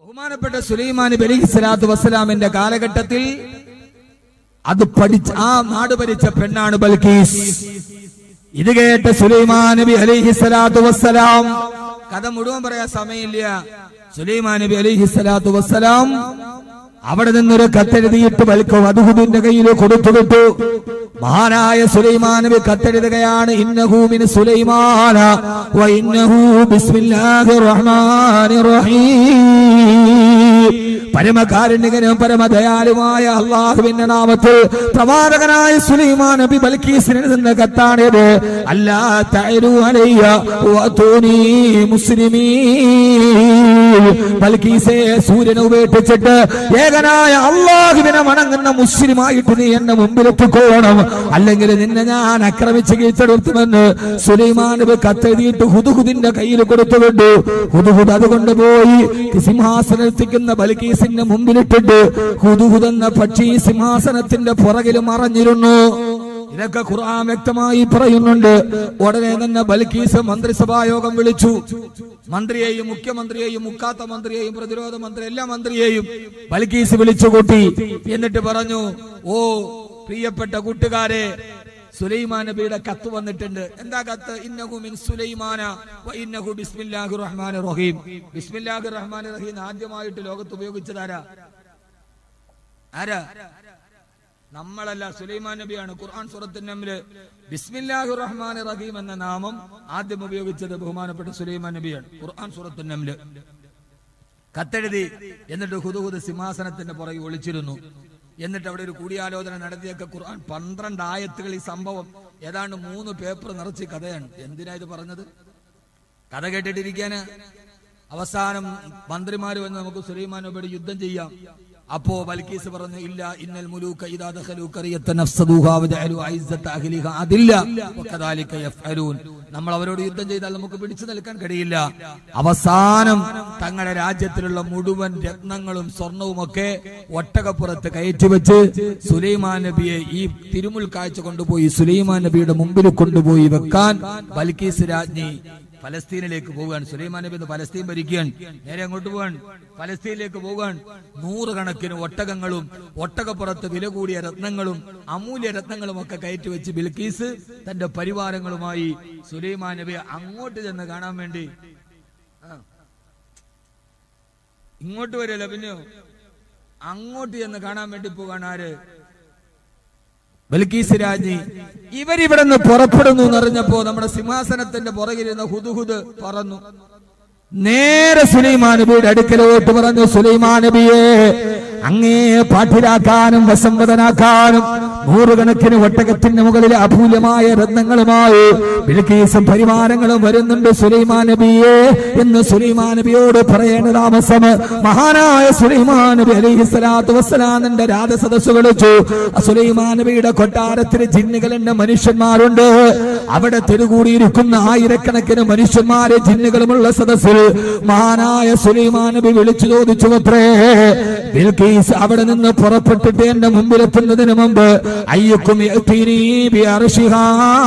ബഹുമാനപ്പെട്ട സുലൈമാൻ നബി അലൈഹി സ്വലാത്തു വസ്സലാമിന്റെ കാലഘട്ടത്തിൽ അത് പഠിച്ച ആ നാട് ഭരിച്ച പെണ്ണാണ് ബൽക്കീസ് ഇത് കേട്ട സുലൈമാൻ നബി അലൈഹി സ്വലാത്തു വസ്സലാം കഥ മുഴുവൻ പറയാൻ സമയമില്ല സുലൈമാൻ നബി അലൈഹി സ്വലാത്തു വസ്സലാം അവിടെ നിന്നൊരു കത്തെഴുതിയിട്ട് ബൽക്കോ അതുഹുദിന്റെ കയ്യിൽ കൊടുത്തുവിട്ടു മഹാനായ സുലൈമാൻ നബി കത്തെഴുതുകയാണ് ഇന്നഹു മിൻ സുലൈമാന വ ഇന്നഹു ബിസ്മില്ലാഹിർ റഹ്മാനിർ റഹീം പരമകാരുണികനും പരമദയാലുമായ അള്ളാഹുവിന്റെ നാമത്തിൽ പ്രവാചകനായ സുലൈമാൻ നബി ബൽക്കീസിന് നിന്ന് കത്താണിത് അല്ലാ തഅലു അലയ്യ വഅതൂനി മുസ്ലിമീൻ ബൽക്കീസേ സൂര്യനെ ഉപേക്ഷിച്ചിട്ട് ഏകനായ അള്ളാഹുവിനെ വണങ്ങുന്ന മുസ്ലിമായിട്ട് നീ എന്നെ മുമ്പിലെത്തിക്കോണം അല്ലെങ്കിൽ നിന്നെ ഞാൻ ആക്രമിച്ച് കീഴ്ച്ചെടുത്തുമെന്ന് സുലൈമാൻ നബി കത്തെഴുതിയിട്ട് ഹുദുഹുദിന്റെ കയ്യിൽ കൊടുത്തുവിട്ടു ഹുദുഹുദ് അതുകൊണ്ട് പോയി സിംഹാസനത്തിക്കുന്ന ബൽക്കീസിന്റെ മുമ്പിലിട്ടിട്ട് ഹുദുഹുദ് എന്ന പക്ഷി സിംഹാസനത്തിന്റെ പുറകിൽ മറഞ്ഞിരുന്നു ഇതൊക്കെ ഖുർആൻ വ്യക്തമായി പറയുന്നുണ്ട് ഉടനെ തന്നെ ബൽക്കീസ് മന്ത്രിസഭാ യോഗം വിളിച്ചു മന്ത്രിയെയും മുഖ്യമന്ത്രിയെയും മുക്കാത്ത മന്ത്രിയെയും പ്രതിരോധ മന്ത്രി എല്ലാ മന്ത്രിയെയും ബൽക്കീസ് വിളിച്ചുകൂട്ടി എന്നിട്ട് പറഞ്ഞു ഓ പ്രിയപ്പെട്ട കൂട്ടുകാരെ സുലൈമാൻ നബിയുടെ കത്ത് വന്നിട്ടുണ്ട് എന്താ കത്ത് ഇന്നഹു മിൻ സുലൈമാന വ ഇന്നഹു ബിസ്മില്ലാഹിർ റഹ്മാനിർ റഹീം ബിസ്മില്ലാഹിർ റഹ്മാനിർ റഹീം ആദ്യമായിട്ട് ലോകത്ത് ഉപയോഗിച്ചതാരാ ആരാ നമ്മളല്ല സുലൈമാൻ നബിയാണ് ഖുർആൻ സൂറത്തിൻ നമ്ല് ബിസ്മില്ലാഹിർ റഹ്മാനിർ റഹീം എന്ന നാമം ആദ്യം ഉപയോഗിച്ചത് ബഹുമാനപ്പെട്ട സുലൈമാൻ നബിയാണ് ഖുർആൻ സൂറത്തിൻ നമ്ല് കത്തെഴുതി എന്നിട്ട് ഹുദുഹുദ് സിംഹാസനത്തിന്റെ പുറകെ ഒളിച്ചിരുന്നു എന്നിട്ട് അവിടെ ഒരു കൂടിയാലോചന നടത്തിയൊക്കെ ഖുർആൻ പന്ത്രണ്ട് ആയത്തുകൾ ഈ സംഭവം ഏതാണ്ട് മൂന്ന് പേപ്പർ നിറച്ച് കഥയാണ് എന്തിനാ ഇത് പറഞ്ഞത് കഥ കേട്ടിട്ടിരിക്കാന് അവസാനം മന്ത്രിമാര് വന്ന് നമുക്ക് സുലൈമാൻ നബിയോട് യുദ്ധം ചെയ്യാം അപ്പോ ബൽക്കീസ് പറഞ്ഞു ഇല്ല ഇന്നൽ മുലൂക ഇദാ ദഖലൂ ഖറിയത നഫ്സദൂഹാ വജഅലു ഐസ്സത അഹ്ലിഹാ അതില്ല വകദാലിക യഫ്അലൂൻ നമ്മൾ അവരോട് യുദ്ധം ചെയ്താൽ നമുക്ക് പിടിച്ചു നിൽക്കാൻ കഴിയില്ല അവസാനം തങ്ങളുടെ രാജ്യത്തിലുള്ള മുഴുവൻ രത്നങ്ങളും സ്വർണവും ഒക്കെ ഒട്ടകപ്പുറത്ത് കയറ്റിവെച്ച് സുലൈമാൻ നബിയെ ഈ തിരുമുൽ കാഴ്ച കൊണ്ടുപോയി സുലൈമാൻ നബിയുടെ മുമ്പിൽ കൊണ്ടുപോയി വെക്കാൻ ബൽക്കീസ് രാജ്ഞി ഫലസ്തീനിലേക്ക് പോവുകയാണ് സുലൈമാൻ നബി ഇന്ന് ഫലസ്തീൻ ഭരിക്കുകയാണ് നേരെ അങ്ങോട്ട് പോവാൻ ഫലസ്തീനിലേക്ക് പോകാൻ നൂറുകണക്കിന് ഒട്ടകങ്ങളും ഒട്ടകപ്പുറത്ത് വില കൂടിയ രത്നങ്ങളും അമൂല്യ രത്നങ്ങളും ഒക്കെ കയറ്റി വെച്ച് ബിൽക്കീസ് തന്റെ പരിവാരങ്ങളുമായി സുലൈമാൻ നബി അങ്ങോട്ട് ചെന്ന് കാണാൻ വേണ്ടി ആ. ഇങ്ങോട്ട് വരില്ല പിന്നെയോ അങ്ങോട്ട് ചെന്ന് കാണാൻ വേണ്ടി പോകാൻ ആര് ബൽക്കീസ് രാജി ഇവരിവിടെ നിന്ന് പുറപ്പെടുന്നു എന്നറിഞ്ഞപ്പോ നമ്മുടെ സിംഹാസനത്തിന്റെ പുറകിലിരുന്ന ഹുദുഹുദ് പറന്നു നേരെ സുലൈമാൻ നബിയുടെ അടുക്കലോട്ട് പറഞ്ഞു സുലൈമാൻ നബിയെ അങ്ങേ പാട്ടിലാക്കാനും വസംവദനാക്കാനും നൂറുകണക്കിന് ഒട്ടകത്തിന് മുകളിൽ അഭൂല്യമായ രത്നങ്ങളുമായി ബിൽക്കീസും പരിമാരങ്ങളും വരുന്നുണ്ട് സുലൈമാൻ നബിയെ എന്ന് സുലൈമാൻ നബിയോട് പറയേണ്ട താമസം മഹാനായ സുലൈമാൻ നബി അലൈഹി സ്വലാത്തു വസ്സലാമിന്റെ രാജസദസ് വിളിച്ചു ആ സുലൈമാൻ നബിയുടെ കൊട്ടാരത്തിൽ ജിന്നുകളുണ്ട് മനുഷ്യന്മാരുണ്ട് അവിടെ തിരുകൂടിയിരിക്കുന്ന ആയിരക്കണക്കിന് മനുഷ്യന്മാരെ ജിന്നുകളുമുള്ള സദസ്സിൽ മഹാനായ സുലൈമാൻ നബി വിളിച്ചു ചോദിച്ചു അത്രേ ബിൽക്കീസ് അവിടെ നിന്ന് പുറപ്പെട്ടിട്ട് എന്റെ മുമ്പിലെത്തുന്നതിന് മുമ്പ് അയ്യക്കും യഅ്തീനി ബിഅർശിഹാ.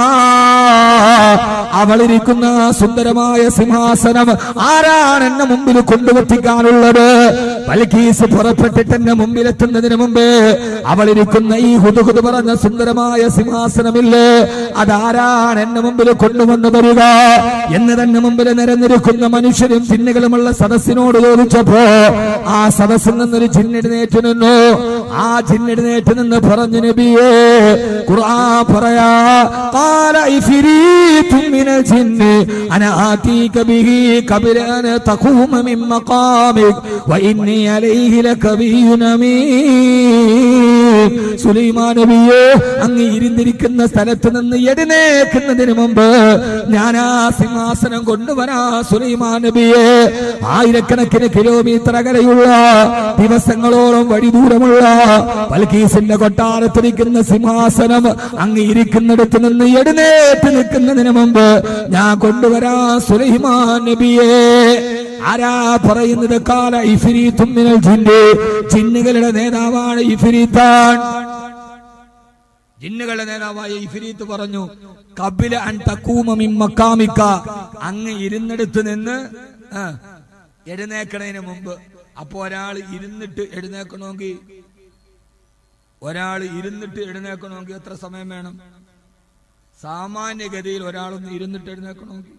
അവളിരിക്കുന്ന ആ സുന്ദരമായ സിംഹാസനം ആരാണ് എന്നെ മുമ്പിൽ കൊണ്ടുവത്തിക്കാനുള്ളത് ബൽക്കീസ് പുറപ്പെട്ടിട്ട് എന്റെ മുമ്പിലെത്തുന്നതിന് മുമ്പ് അവളിരിക്കുന്ന ഈ ഹുദുഹുദ് പറഞ്ഞ സുന്ദരമായ സിംഹാസനമില്ലേ അതാരാണ് എന്നെ മുമ്പിൽ കൊണ്ടുവന്നു തരിക എന്ന് തന്നെ മുമ്പിൽ നിരന്നിരിക്കുന്ന മനുഷ്യരും ചിന്നുകളുമുള്ള സദസ്സിനോട് ചോദിച്ചപ്പോ ആ സദസ്സിൽ നിന്നൊരു ചിന്നെഴുന്നേറ്റ് നിന്നു ആ ചിന്നെഴുന്നേറ്റ് നിന്ന് പറഞ്ഞു നബിയേ ഖുർആൻ പറയാ قال عفريت من الجن انا اتيك به قبل ان تقوم من مقامك واني عليه لكبي امين സുലൈമാൻ നബിയെ അങ്ങ് ഇരുന്നിരിക്കുന്ന സ്ഥലത്ത് നിന്ന് എഴുന്നേക്കുന്നതിന് മുമ്പ് ഞാൻ ആ സിംഹാസനം കൊണ്ടുവരാ സുലൈമാൻ നബിയെ ആയിരക്കണക്കിന് കിലോമീറ്റർ അകലെയുള്ള ദിവസങ്ങളോളം വഴി ദൂരമുള്ള പൽക്കീസിന്റെ കൊട്ടാരത്തിരിക്കുന്ന സിംഹാസനം അങ്ങ് ഇരിക്കുന്നിടത്ത് നിന്ന് എഴുന്നേറ്റ് നിൽക്കുന്നതിന് മുമ്പ് ഞാൻ കൊണ്ടുവരാ സുലൈമാൻ നബിയെ ആരാ പറയുന്നത് കാല ഇഫിരീത്തും മിനൽ ജിന്ന് ജിന്നുകളുടെ നേതാവാണ് ഇഫിരീത്താൻ ജിന്നുകളുടെ നേതാവായ ഇഫിരീത്ത് പറഞ്ഞു കബില അൻ തക്കൂമിൻ മക്കാമിക്ക അങ്ങ് ഇരുന്നിടത്ത് നിന്ന് ആ, എഴുന്നേക്കണതിന് മുമ്പ് അപ്പൊ ഒരാൾ ഇരുന്നിട്ട് എഴുന്നേക്കണമെങ്കിൽ ഒരാൾ ഇരുന്നിട്ട് എഴുന്നേക്കണമെങ്കിൽ എത്ര സമയം വേണം സാമാന്യഗതിയിൽ ഒരാളൊന്ന് ഇരുന്നിട്ട് എഴുന്നേക്കണമെങ്കിൽ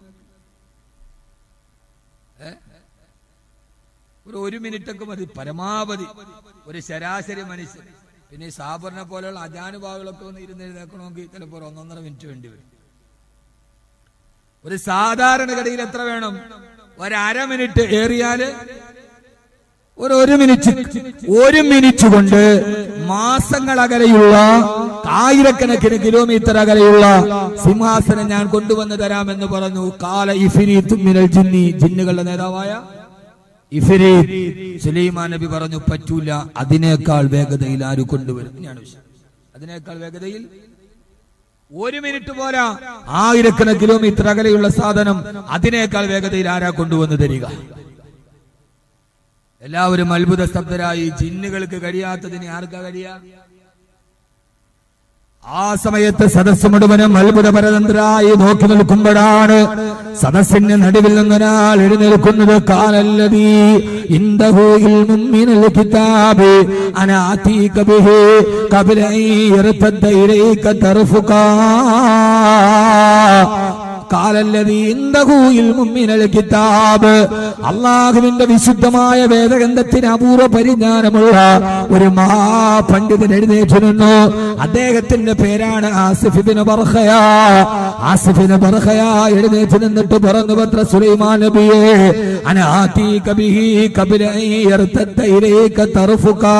ഏ? ഒരു ഒരു മിനിറ്റ് ഒക്കെ മതി പരമാവധി ഒരു ശരാശരി മനുഷ്യൻ പിന്നെ ഈ സാബറിനെ പോലെയുള്ള അജാനുഭാവികളൊക്കെ ഒന്ന് ഇരുന്ന് എഴുന്നേക്കണമെങ്കിൽ ചിലപ്പോൾ ഒരു ഒന്നൊന്നര മിനിറ്റ് വേണ്ടി വരും ഒരു സാധാരണഗതിയിൽ എത്ര വേണം ഒരു അര മിനിറ്റ് ഏറിയാല് ഒരു ഒരു മിനിറ്റ് ഒരു മിനിറ്റ് കൊണ്ട് മാസങ്ങൾ അകലെയുള്ള ആയിരക്കണക്കിന് കിലോമീറ്റർ അകലെയുള്ള സിംഹാസനം ഞാൻ കൊണ്ടുവന്ന് തരാമെന്ന് പറഞ്ഞു കാല ഇഫിരീത്തും മിനൽ ജിന്നി ജിന്നുകളുടെ നേതാവായ ഇഫിരീത്ത് സുലൈമാൻ നബി പറഞ്ഞു പറ്റൂല അതിനേക്കാൾ വേഗതയിൽ ആര് കൊണ്ടുവരും ഇനിയാണ് വിഷയം അതിനേക്കാൾ വേഗതയിൽ ഒരു മിനിറ്റ് പോരാ ആയിരക്കണക്കിന് കിലോമീറ്റർ അകലെയുള്ള സാധനം അതിനേക്കാൾ വേഗതയിൽ ആരാ കൊണ്ടുവന്ന് തരിക എല്ലാവരും അത്ഭുത സ്തബ്ധരായി ജിന്നുകൾക്ക് കഴിയാത്തതിന് ആർക്കാ കഴിയാ ആ സമയത്ത് സദസ് മുഴുവനും അത്ഭുത പരതന്ത്രായി നോക്കി നിൽക്കുമ്പോഴാണ് സദസ്സിന്റെ നടുവിൽ നിന്നൊരാൾ എഴുന്നേൽക്കുന്നത് കാലല്ലതീ ഇന്തഹു ഇൽമും മിനൽ കിതാബ് അനാതീക ബിഹി ഖബല അൻ യർതദ്ദ ഇലൈക തർഫുകാ കാലല്ലതീ ഇന്തഹു ഇൽമും മിനൽ കിതാബ് അള്ളാഹുവിന്റെ വിശുദ്ധമായ വേദഗ്രന്ഥത്തിന് അപൂർവ പരിജ്ഞാനമുള്ള ഒരു മഹാപണ്ഡിതൻ എഴുന്നേറ്റ് നിന്നു അദ്ദേഹത്തിന്റെ പേരാണ് ആസിഫിബിന് ബർഹയ ആസിഫിന് ബർഹയ എഴുന്നേറ്റ് നിന്നിട്ട് പറഞ്ഞു പത്ര സുലൈമാൻ നബിയെ അനാതീക ബിഹി ഖബല അൻ യർതദ്ദ ഇലൈക തർഫുകാ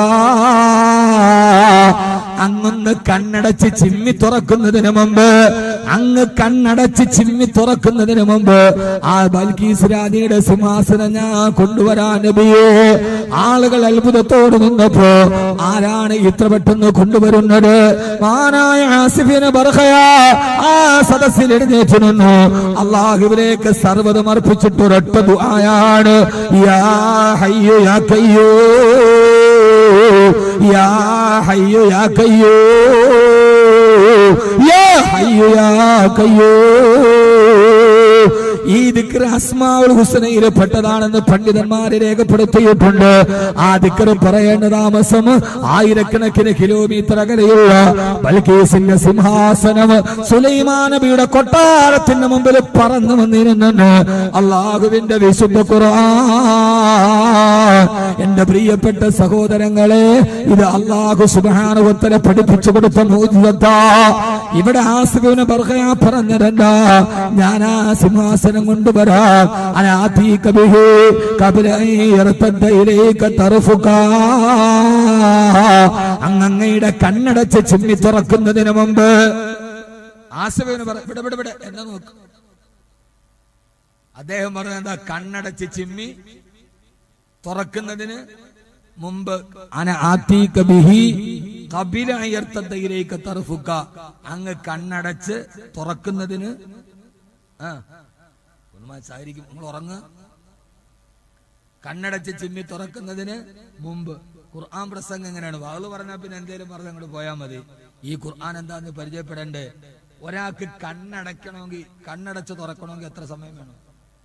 അങ്ങൊന്ന് കണ്ണടച്ച് ചിമ്മി തുറക്കുന്നതിന് മുമ്പ് അങ്ങ് കണ്ണടച്ച് ചിമ്മി തുറക്കുന്നതിന് മുമ്പ് ആ ബൽക്കീസ് രാജയുടെ സിംഹാസനം ഞാൻ കൊണ്ടുവരാൻ നബിയെ ആളുകൾ അത്ഭുതത്തോട് നിന്നപ്പോ ആരാണ് ഇത്ര പെട്ടെന്ന് കൊണ്ടുവരുന്നത് മാനായ ആസിഫിന് ബർഹയ ആ സദസ്സിൽ എഴുന്നേറ്റ് നിന്നു അള്ളാഹുവിലേക്ക് സർവ്വതും അർപ്പിച്ചിട്ട് ഒരൊറ്റ ദുആയാണ് യാ ഹയ്യോ യാ കയ്യോ യാ ഹയ്യോ യാ കയ്യോ യാ ഹയ്യോ യാ കയ്യോ ഈ ദിക്ർ അസ്മാവുൽ ഹുസനയിൽ പെട്ടതാണെന്ന് പണ്ഡിതന്മാരെ രേഖപ്പെടുത്തിയിട്ടുണ്ട് ആ ദിക്ർ പറയേണ്ട താമസം ആയിരക്കണക്കിന് കിലോമീറ്റർ അകലെയുള്ള ബൽക്കീസിന്റെ സിംഹാസനം സുലൈമാൻ നബിയുടെ കൊട്ടാരത്തിന്റെ മുമ്പിൽ പറന്നു വന്നിരുന്നു അള്ളാഹുവിന്റെ വിശുദ്ധ ഖുർആൻ എന്റെ പ്രിയപ്പെട്ട സഹോദരങ്ങളെ ഇത് അള്ളാഹു സുബാനുവത്തനെ പഠിപ്പിച്ചു കൊടുത്ത മോചിതത്ത ഇവിടെ ആസുഖിന് ബർഹയ പറഞ്ഞതെന്താ ഞാൻ ആ സിംഹാസനം കൊണ്ടുവരാം അനാതീക ബിഹി ഖബല അൻ യർതദ്ദ ഇലൈക തർഫുക അങ്ങയുടെ കണ്ണടച്ച് ചിമ്മി തുറക്കുന്നതിന് മുമ്പ് ആസുഖിന് പറ ഇവിടെ ഇവിടെ ഇവിടെ എന്നെ നോക്ക് അദ്ദേഹം പറഞ്ഞ എന്താ കണ്ണടച്ച് ചിമ്മി തുറക്കുന്നതിന് മുമ്പ് അന ആത്തീക ബിഹി കപില അയർത്തയിലേക്ക് തറുഫുക്ക അങ്ങ് കണ്ണടച്ച് തുറക്കുന്നതിന് ആ ഒന്ന് മനസ്സായിരിക്കും നിങ്ങൾ ഉറങ്ങുക കണ്ണടച്ച് ചിമ്മി തുറക്കുന്നതിന് മുമ്പ് ഖുർആൻ പ്രസംഗം എങ്ങനെയാണ് വാള് പറഞ്ഞാൽ പിന്നെ എന്തേലും പറഞ്ഞ് അങ്ങോട്ട് പോയാൽ മതി ഈ ഖുർആൻ എന്താന്ന് പരിചയപ്പെടണ്ടേ ഒരാൾക്ക് കണ്ണടയ്ക്കണമെങ്കിൽ കണ്ണടച്ച് തുറക്കണമെങ്കിൽ എത്ര സമയം വേണം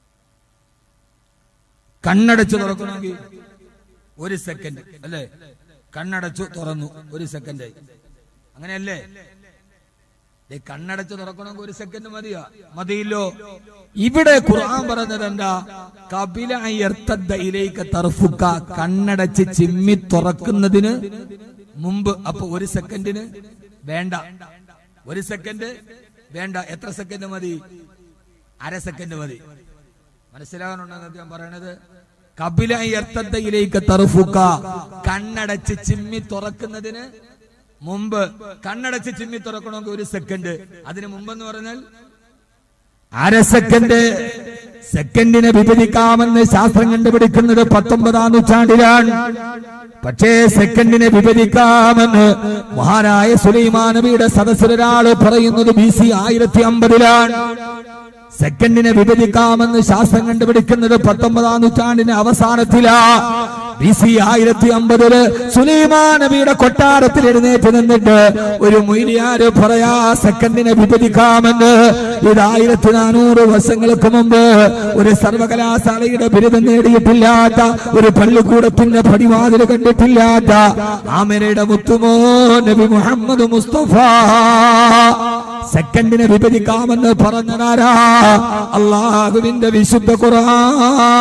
കണ്ണടച്ച് തുറക്കണമെങ്കിൽ ഒരു സെക്കൻഡ് അല്ലേ കണ്ണടച്ചു തുറന്നു ഒരു സെക്കൻഡ് അങ്ങനെയല്ലേ ദേ കണ്ണടച്ച് തുറക്കണമെങ്കിൽ ഒരു സെക്കൻഡ് മതിയോ മതിയില്ലോ ഇവിടെ ഖുർആൻ പറഞ്ഞത് എന്താ കപില അയ്യർത്തയിലേക്ക് തർഫുക്ക കണ്ണടച്ച് ചിമ്മി തുറക്കുന്നതിന് മുമ്പ് അപ്പൊ ഒരു സെക്കൻഡിന് വേണ്ട ഒരു സെക്കൻഡ് വേണ്ട എത്ര സെക്കൻഡ് മതി അര സെക്കൻഡ് മതി മനസ്സിലാകാനുണ്ടെന്ന് ഞാൻ പറയണത് കപില അയ്യർത്തയിലേക്ക് തറുഫുക്ക കണ്ണടച്ച് ചിമ്മി തുറക്കുന്നതിന് മുമ്പ് കണ്ണടച്ച് ചിമ്മി തുറക്കണമെങ്കിൽ ഒരു സെക്കൻഡ് അതിന് മുമ്പെന്ന് പറഞ്ഞാൽ അര സെക്കൻഡ് സെക്കൻഡിനെ വിഭജിക്കാമെന്ന് ശാസ്ത്രം കണ്ടുപിടിക്കുന്നത് പത്തൊമ്പതാം നൂറ്റാണ്ടിലാണ് പക്ഷേ സെക്കൻഡിനെ വിഭജിക്കാമെന്ന് മഹാനായ സുലൈമാൻ നബിയുടെ സദസ്സിലൊരാള് പറയുന്നത് ബി സി ആയിരത്തി അമ്പതിലാണ് സെക്കൻഡിനെ വിഭജിക്കാമെന്ന് ശാസ്ത്രം കണ്ടുപിടിക്കുന്നത് പത്തൊമ്പതാം നൂറ്റാണ്ടിന്റെ അവസാനത്തിലാ ബി സി ആയിരത്തി അമ്പതില് സുലൈമാൻ നബിയുടെ കൊട്ടാരത്തിൽ എഴുന്നേറ്റ് നിന്നിട്ട് ഒരു മൊയ്ലിയാര് പറയാ സെക്കൻഡിനെ വിഭജിക്കാമെന്ന് ഇത് ആയിരത്തി നാനൂറ് വർഷങ്ങൾക്ക് മുമ്പ് ഒരു സർവകലാശാലയുടെ ബിരുദം നേടിയിട്ടില്ലാത്ത ഒരു പള്ളിക്കൂടത്തിന്റെ പടിവാതിൽ കണ്ടിട്ടില്ലാത്ത ആമനയുടെ മുത്തുമോ നബി മുഹമ്മദ് മുസ്തഫ സെക്കൻഡിനെ വിഭജിക്കാമെന്ന് പറഞ്ഞതാരാ അള്ളാഹുവിന്റെ വിശുദ്ധ ഖുർആൻ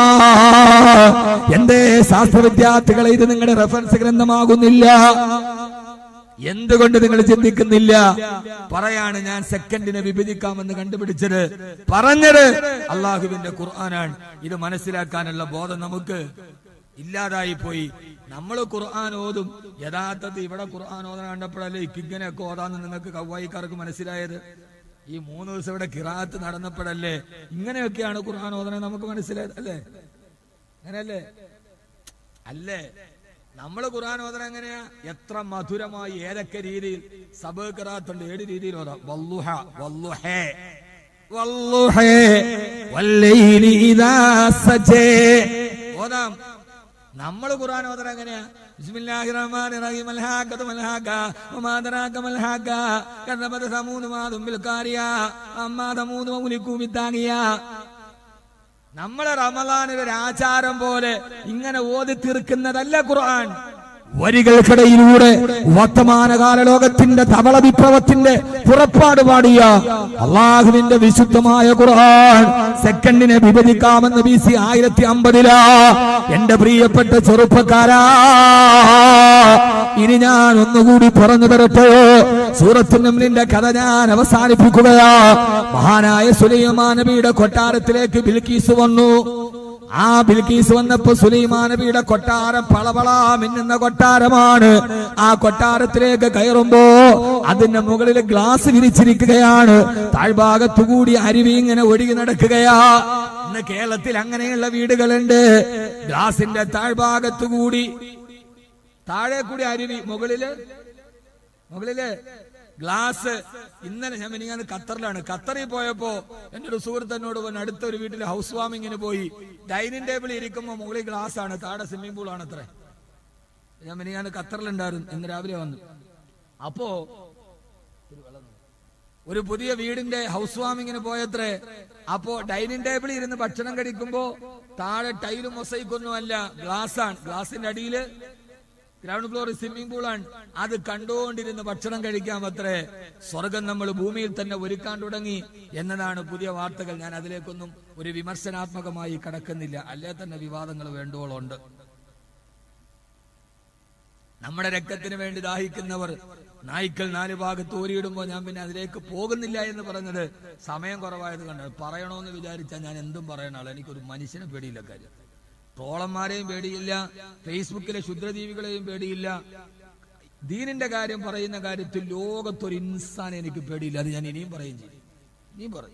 എന്തേ ശാസ്ത്ര വിദ്യാർത്ഥികളെ ഇത് നിങ്ങളുടെ റെഫറൻസ് ഗ്രന്ഥമാകുന്നില്ല എന്തുകൊണ്ട് നിങ്ങൾ ചിന്തിക്കുന്നില്ല പറയാണ് ഞാൻ സെക്കൻഡിനെ വിഭജിക്കാമെന്ന് കണ്ടുപിടിച്ചത് പറഞ്ഞത് അള്ളാഹുവിന്റെ ഖുർആനാണ് ഇത് മനസ്സിലാക്കാനുള്ള ബോധം നമുക്ക് ഇല്ലാതായി പോയി നമ്മൾ ഖുർആൻ ഓതും യഥാർത്ഥത്തിൽ ഇവിടെ ഖുർആൻ ഓതാൻ കണ്ടപ്പോഴല്ലേ ഇക്കിങ്ങനെയൊക്കെ ഓതാന്ന് നിങ്ങൾക്ക് കവ്വായിക്കാർക്ക് മനസ്സിലായത് ഈ മൂന്ന് ദിവസം ഇവിടെ കിറാത്ത് നടന്നപ്പോഴല്ലേ ഇങ്ങനെയൊക്കെയാണ് ഖുർആൻ ഓതനെ നമുക്ക് മനസ്സിലായത് അല്ലേ അങ്ങനെയല്ലേ അല്ലേ നമ്മൾ ഖുർആൻ ഓതന എങ്ങനെയാ എത്ര മധുരമായി ഏതൊക്കെ രീതിയിൽ സബ് കിറാത്തുണ്ട് ഏത് രീതിയിൽ ഓതാം വല്ലുഹ വല്ലുഹേ വല്ലുഹേ വല്ലൈലി ഇദാ സജേ ഓതാം നമ്മൾ ഖുർആൻ ഓതന എങ്ങനെയാ ബിസ്മില്ലാഹിർ റഹ്മാനിർ റഹീം അൽഹാഖതു മൽഹാഖ വമാ ദറാക മൽഹാഖ കദബത സമൂദ് മാ ദുംബിൽ കാരിയ അമ്മാ സമൂദ് മൗലികു ബിത്താനിയ നമ്മളെ റമലാനിൽ ഒരു ആചാരം പോലെ ഇങ്ങനെ ഓതി തീർക്കുന്നതല്ല ഖുർആൻ വരികൾക്കിടയിലൂടെ വർത്തമാനകാല ലോകത്തിന്റെ തവള വിപ്ലവത്തിന്റെ പുറപ്പാട് പാടിയ അള്ളാഹുവിന്റെ വിശുദ്ധമായ ഖുർആൻ സെക്കൻഡിനെ വിഭജിക്കാമെന്ന് ബി സി ആയിരത്തി അമ്പതിലാ എന്റെ പ്രിയപ്പെട്ട ചെറുപ്പക്കാരാ ഇനി ഞാൻ ഒന്നുകൂടി പറഞ്ഞു തരട്ടെയോ സൂറത്ത് നമ്ലിന്റെ കഥ ഞാൻ അവസാനിപ്പിക്കുകയാ മഹാനായ സുലൈമാൻ നബിയുടെ കൊട്ടാരത്തിലേക്ക് ബിൽക്കീസ് വന്നു ആ ബിൽക്കീസ് വന്നപ്പോ സുലൈമാൻ നബിയുടെ കൊട്ടാരം പളപള മിന്നുന്ന കൊട്ടാരമാണ് ആ കൊട്ടാരത്തിലേക്ക് കയറുമ്പോ അതിന്റെ മുകളിൽ ഗ്ലാസ് വിരിച്ചിരിക്കുകയാണ് താഴ്ഭാഗത്തുകൂടി അരുവി ഇങ്ങനെ ഒഴുകി നടക്കുകയാ ഇന്ന് കേരളത്തിൽ അങ്ങനെയുള്ള വീടുകളുണ്ട് ഗ്ലാസിന്റെ താഴ്ഭാഗത്തുകൂടി താഴെ കൂടി അരുവി മുകളില് മുകളില് ഗ്ലാസ് ഇന്നലെ ഞാൻ മിനിങ്ങാന്ന് ഖത്തറിലാണ് ഖത്തറിൽ പോയപ്പോ എന്റെ ഒരു സുഹൃത്ത് എന്നോട് പറഞ്ഞു അടുത്ത ഒരു വീട്ടിൽ ഹൗസ് വാമിങ്ങിന് പോയി ഡൈനിങ് ടേബിളിൽ ഇരിക്കുമ്പോ മുകളിൽ ഗ്ലാസ് ആണ് താഴെ സ്വിമ്മിംഗ് പൂൾ ആണ് അത്രേ ഞാൻ മിനിങ്ങാന്ന് ഖത്തറിലുണ്ടായിരുന്നു ഇന്ന് രാവിലെ വന്നു അപ്പോ ഒരു പുതിയ വീടിന്റെ ഹൗസ് വാമിങ്ങിന് പോയത്രേ അപ്പോ ഡൈനിങ് ടേബിളിൽ ഇരുന്ന് ഭക്ഷണം കഴിക്കുമ്പോ താഴെ ടൈലും മൊസൈക്കൊന്നും അല്ല ഗ്ലാസ് ആണ് ഗ്ലാസിന്റെ അടിയില് ഗ്രൗണ്ട് ഫ്ലോർ സ്വിമ്മിംഗ് പൂളാണ് അത് കണ്ടുകൊണ്ടിരുന്ന് ഭക്ഷണം കഴിക്കാൻ അത്രേ സ്വർഗം നമ്മൾ ഭൂമിയിൽ തന്നെ ഒരുക്കാൻ തുടങ്ങി എന്നതാണ് പുതിയ വാർത്തകൾ ഞാൻ അതിലേക്കൊന്നും ഒരു വിമർശനാത്മകമായി കടക്കുന്നില്ല അല്ലേ തന്നെ വിവാദങ്ങൾ വേണ്ടുവോളുണ്ട് നമ്മുടെ രക്തത്തിന് വേണ്ടി ദാഹിക്കുന്നവർ നായ്ക്കൾ നാല് ഭാഗത്ത് ഓരിയിടുമ്പോൾ ഞാൻ പിന്നെ അതിലേക്ക് പോകുന്നില്ല എന്ന് പറഞ്ഞത് സമയം കുറവായത് കണ്ടത് പറയണമെന്ന് വിചാരിച്ചാൽ ഞാൻ എന്തും പറയണ ആളാ എനിക്കൊരു മനുഷ്യനെ പേടിയില്ല കാര്യം ട്രോളന്മാരെയും പേടിയില്ല ഫേസ്ബുക്കിലെ ക്ഷുദ്രജീവികളെയും പേടിയില്ല ദീനിന്റെ കാര്യം പറയുന്ന കാര്യത്തിൽ ലോകത്തൊരു ഇൻസാൻ എനിക്ക് പേടിയില്ല അത് ഞാൻ ഇനിയും പറയും ചെയ്യും ഇനിയും പറയും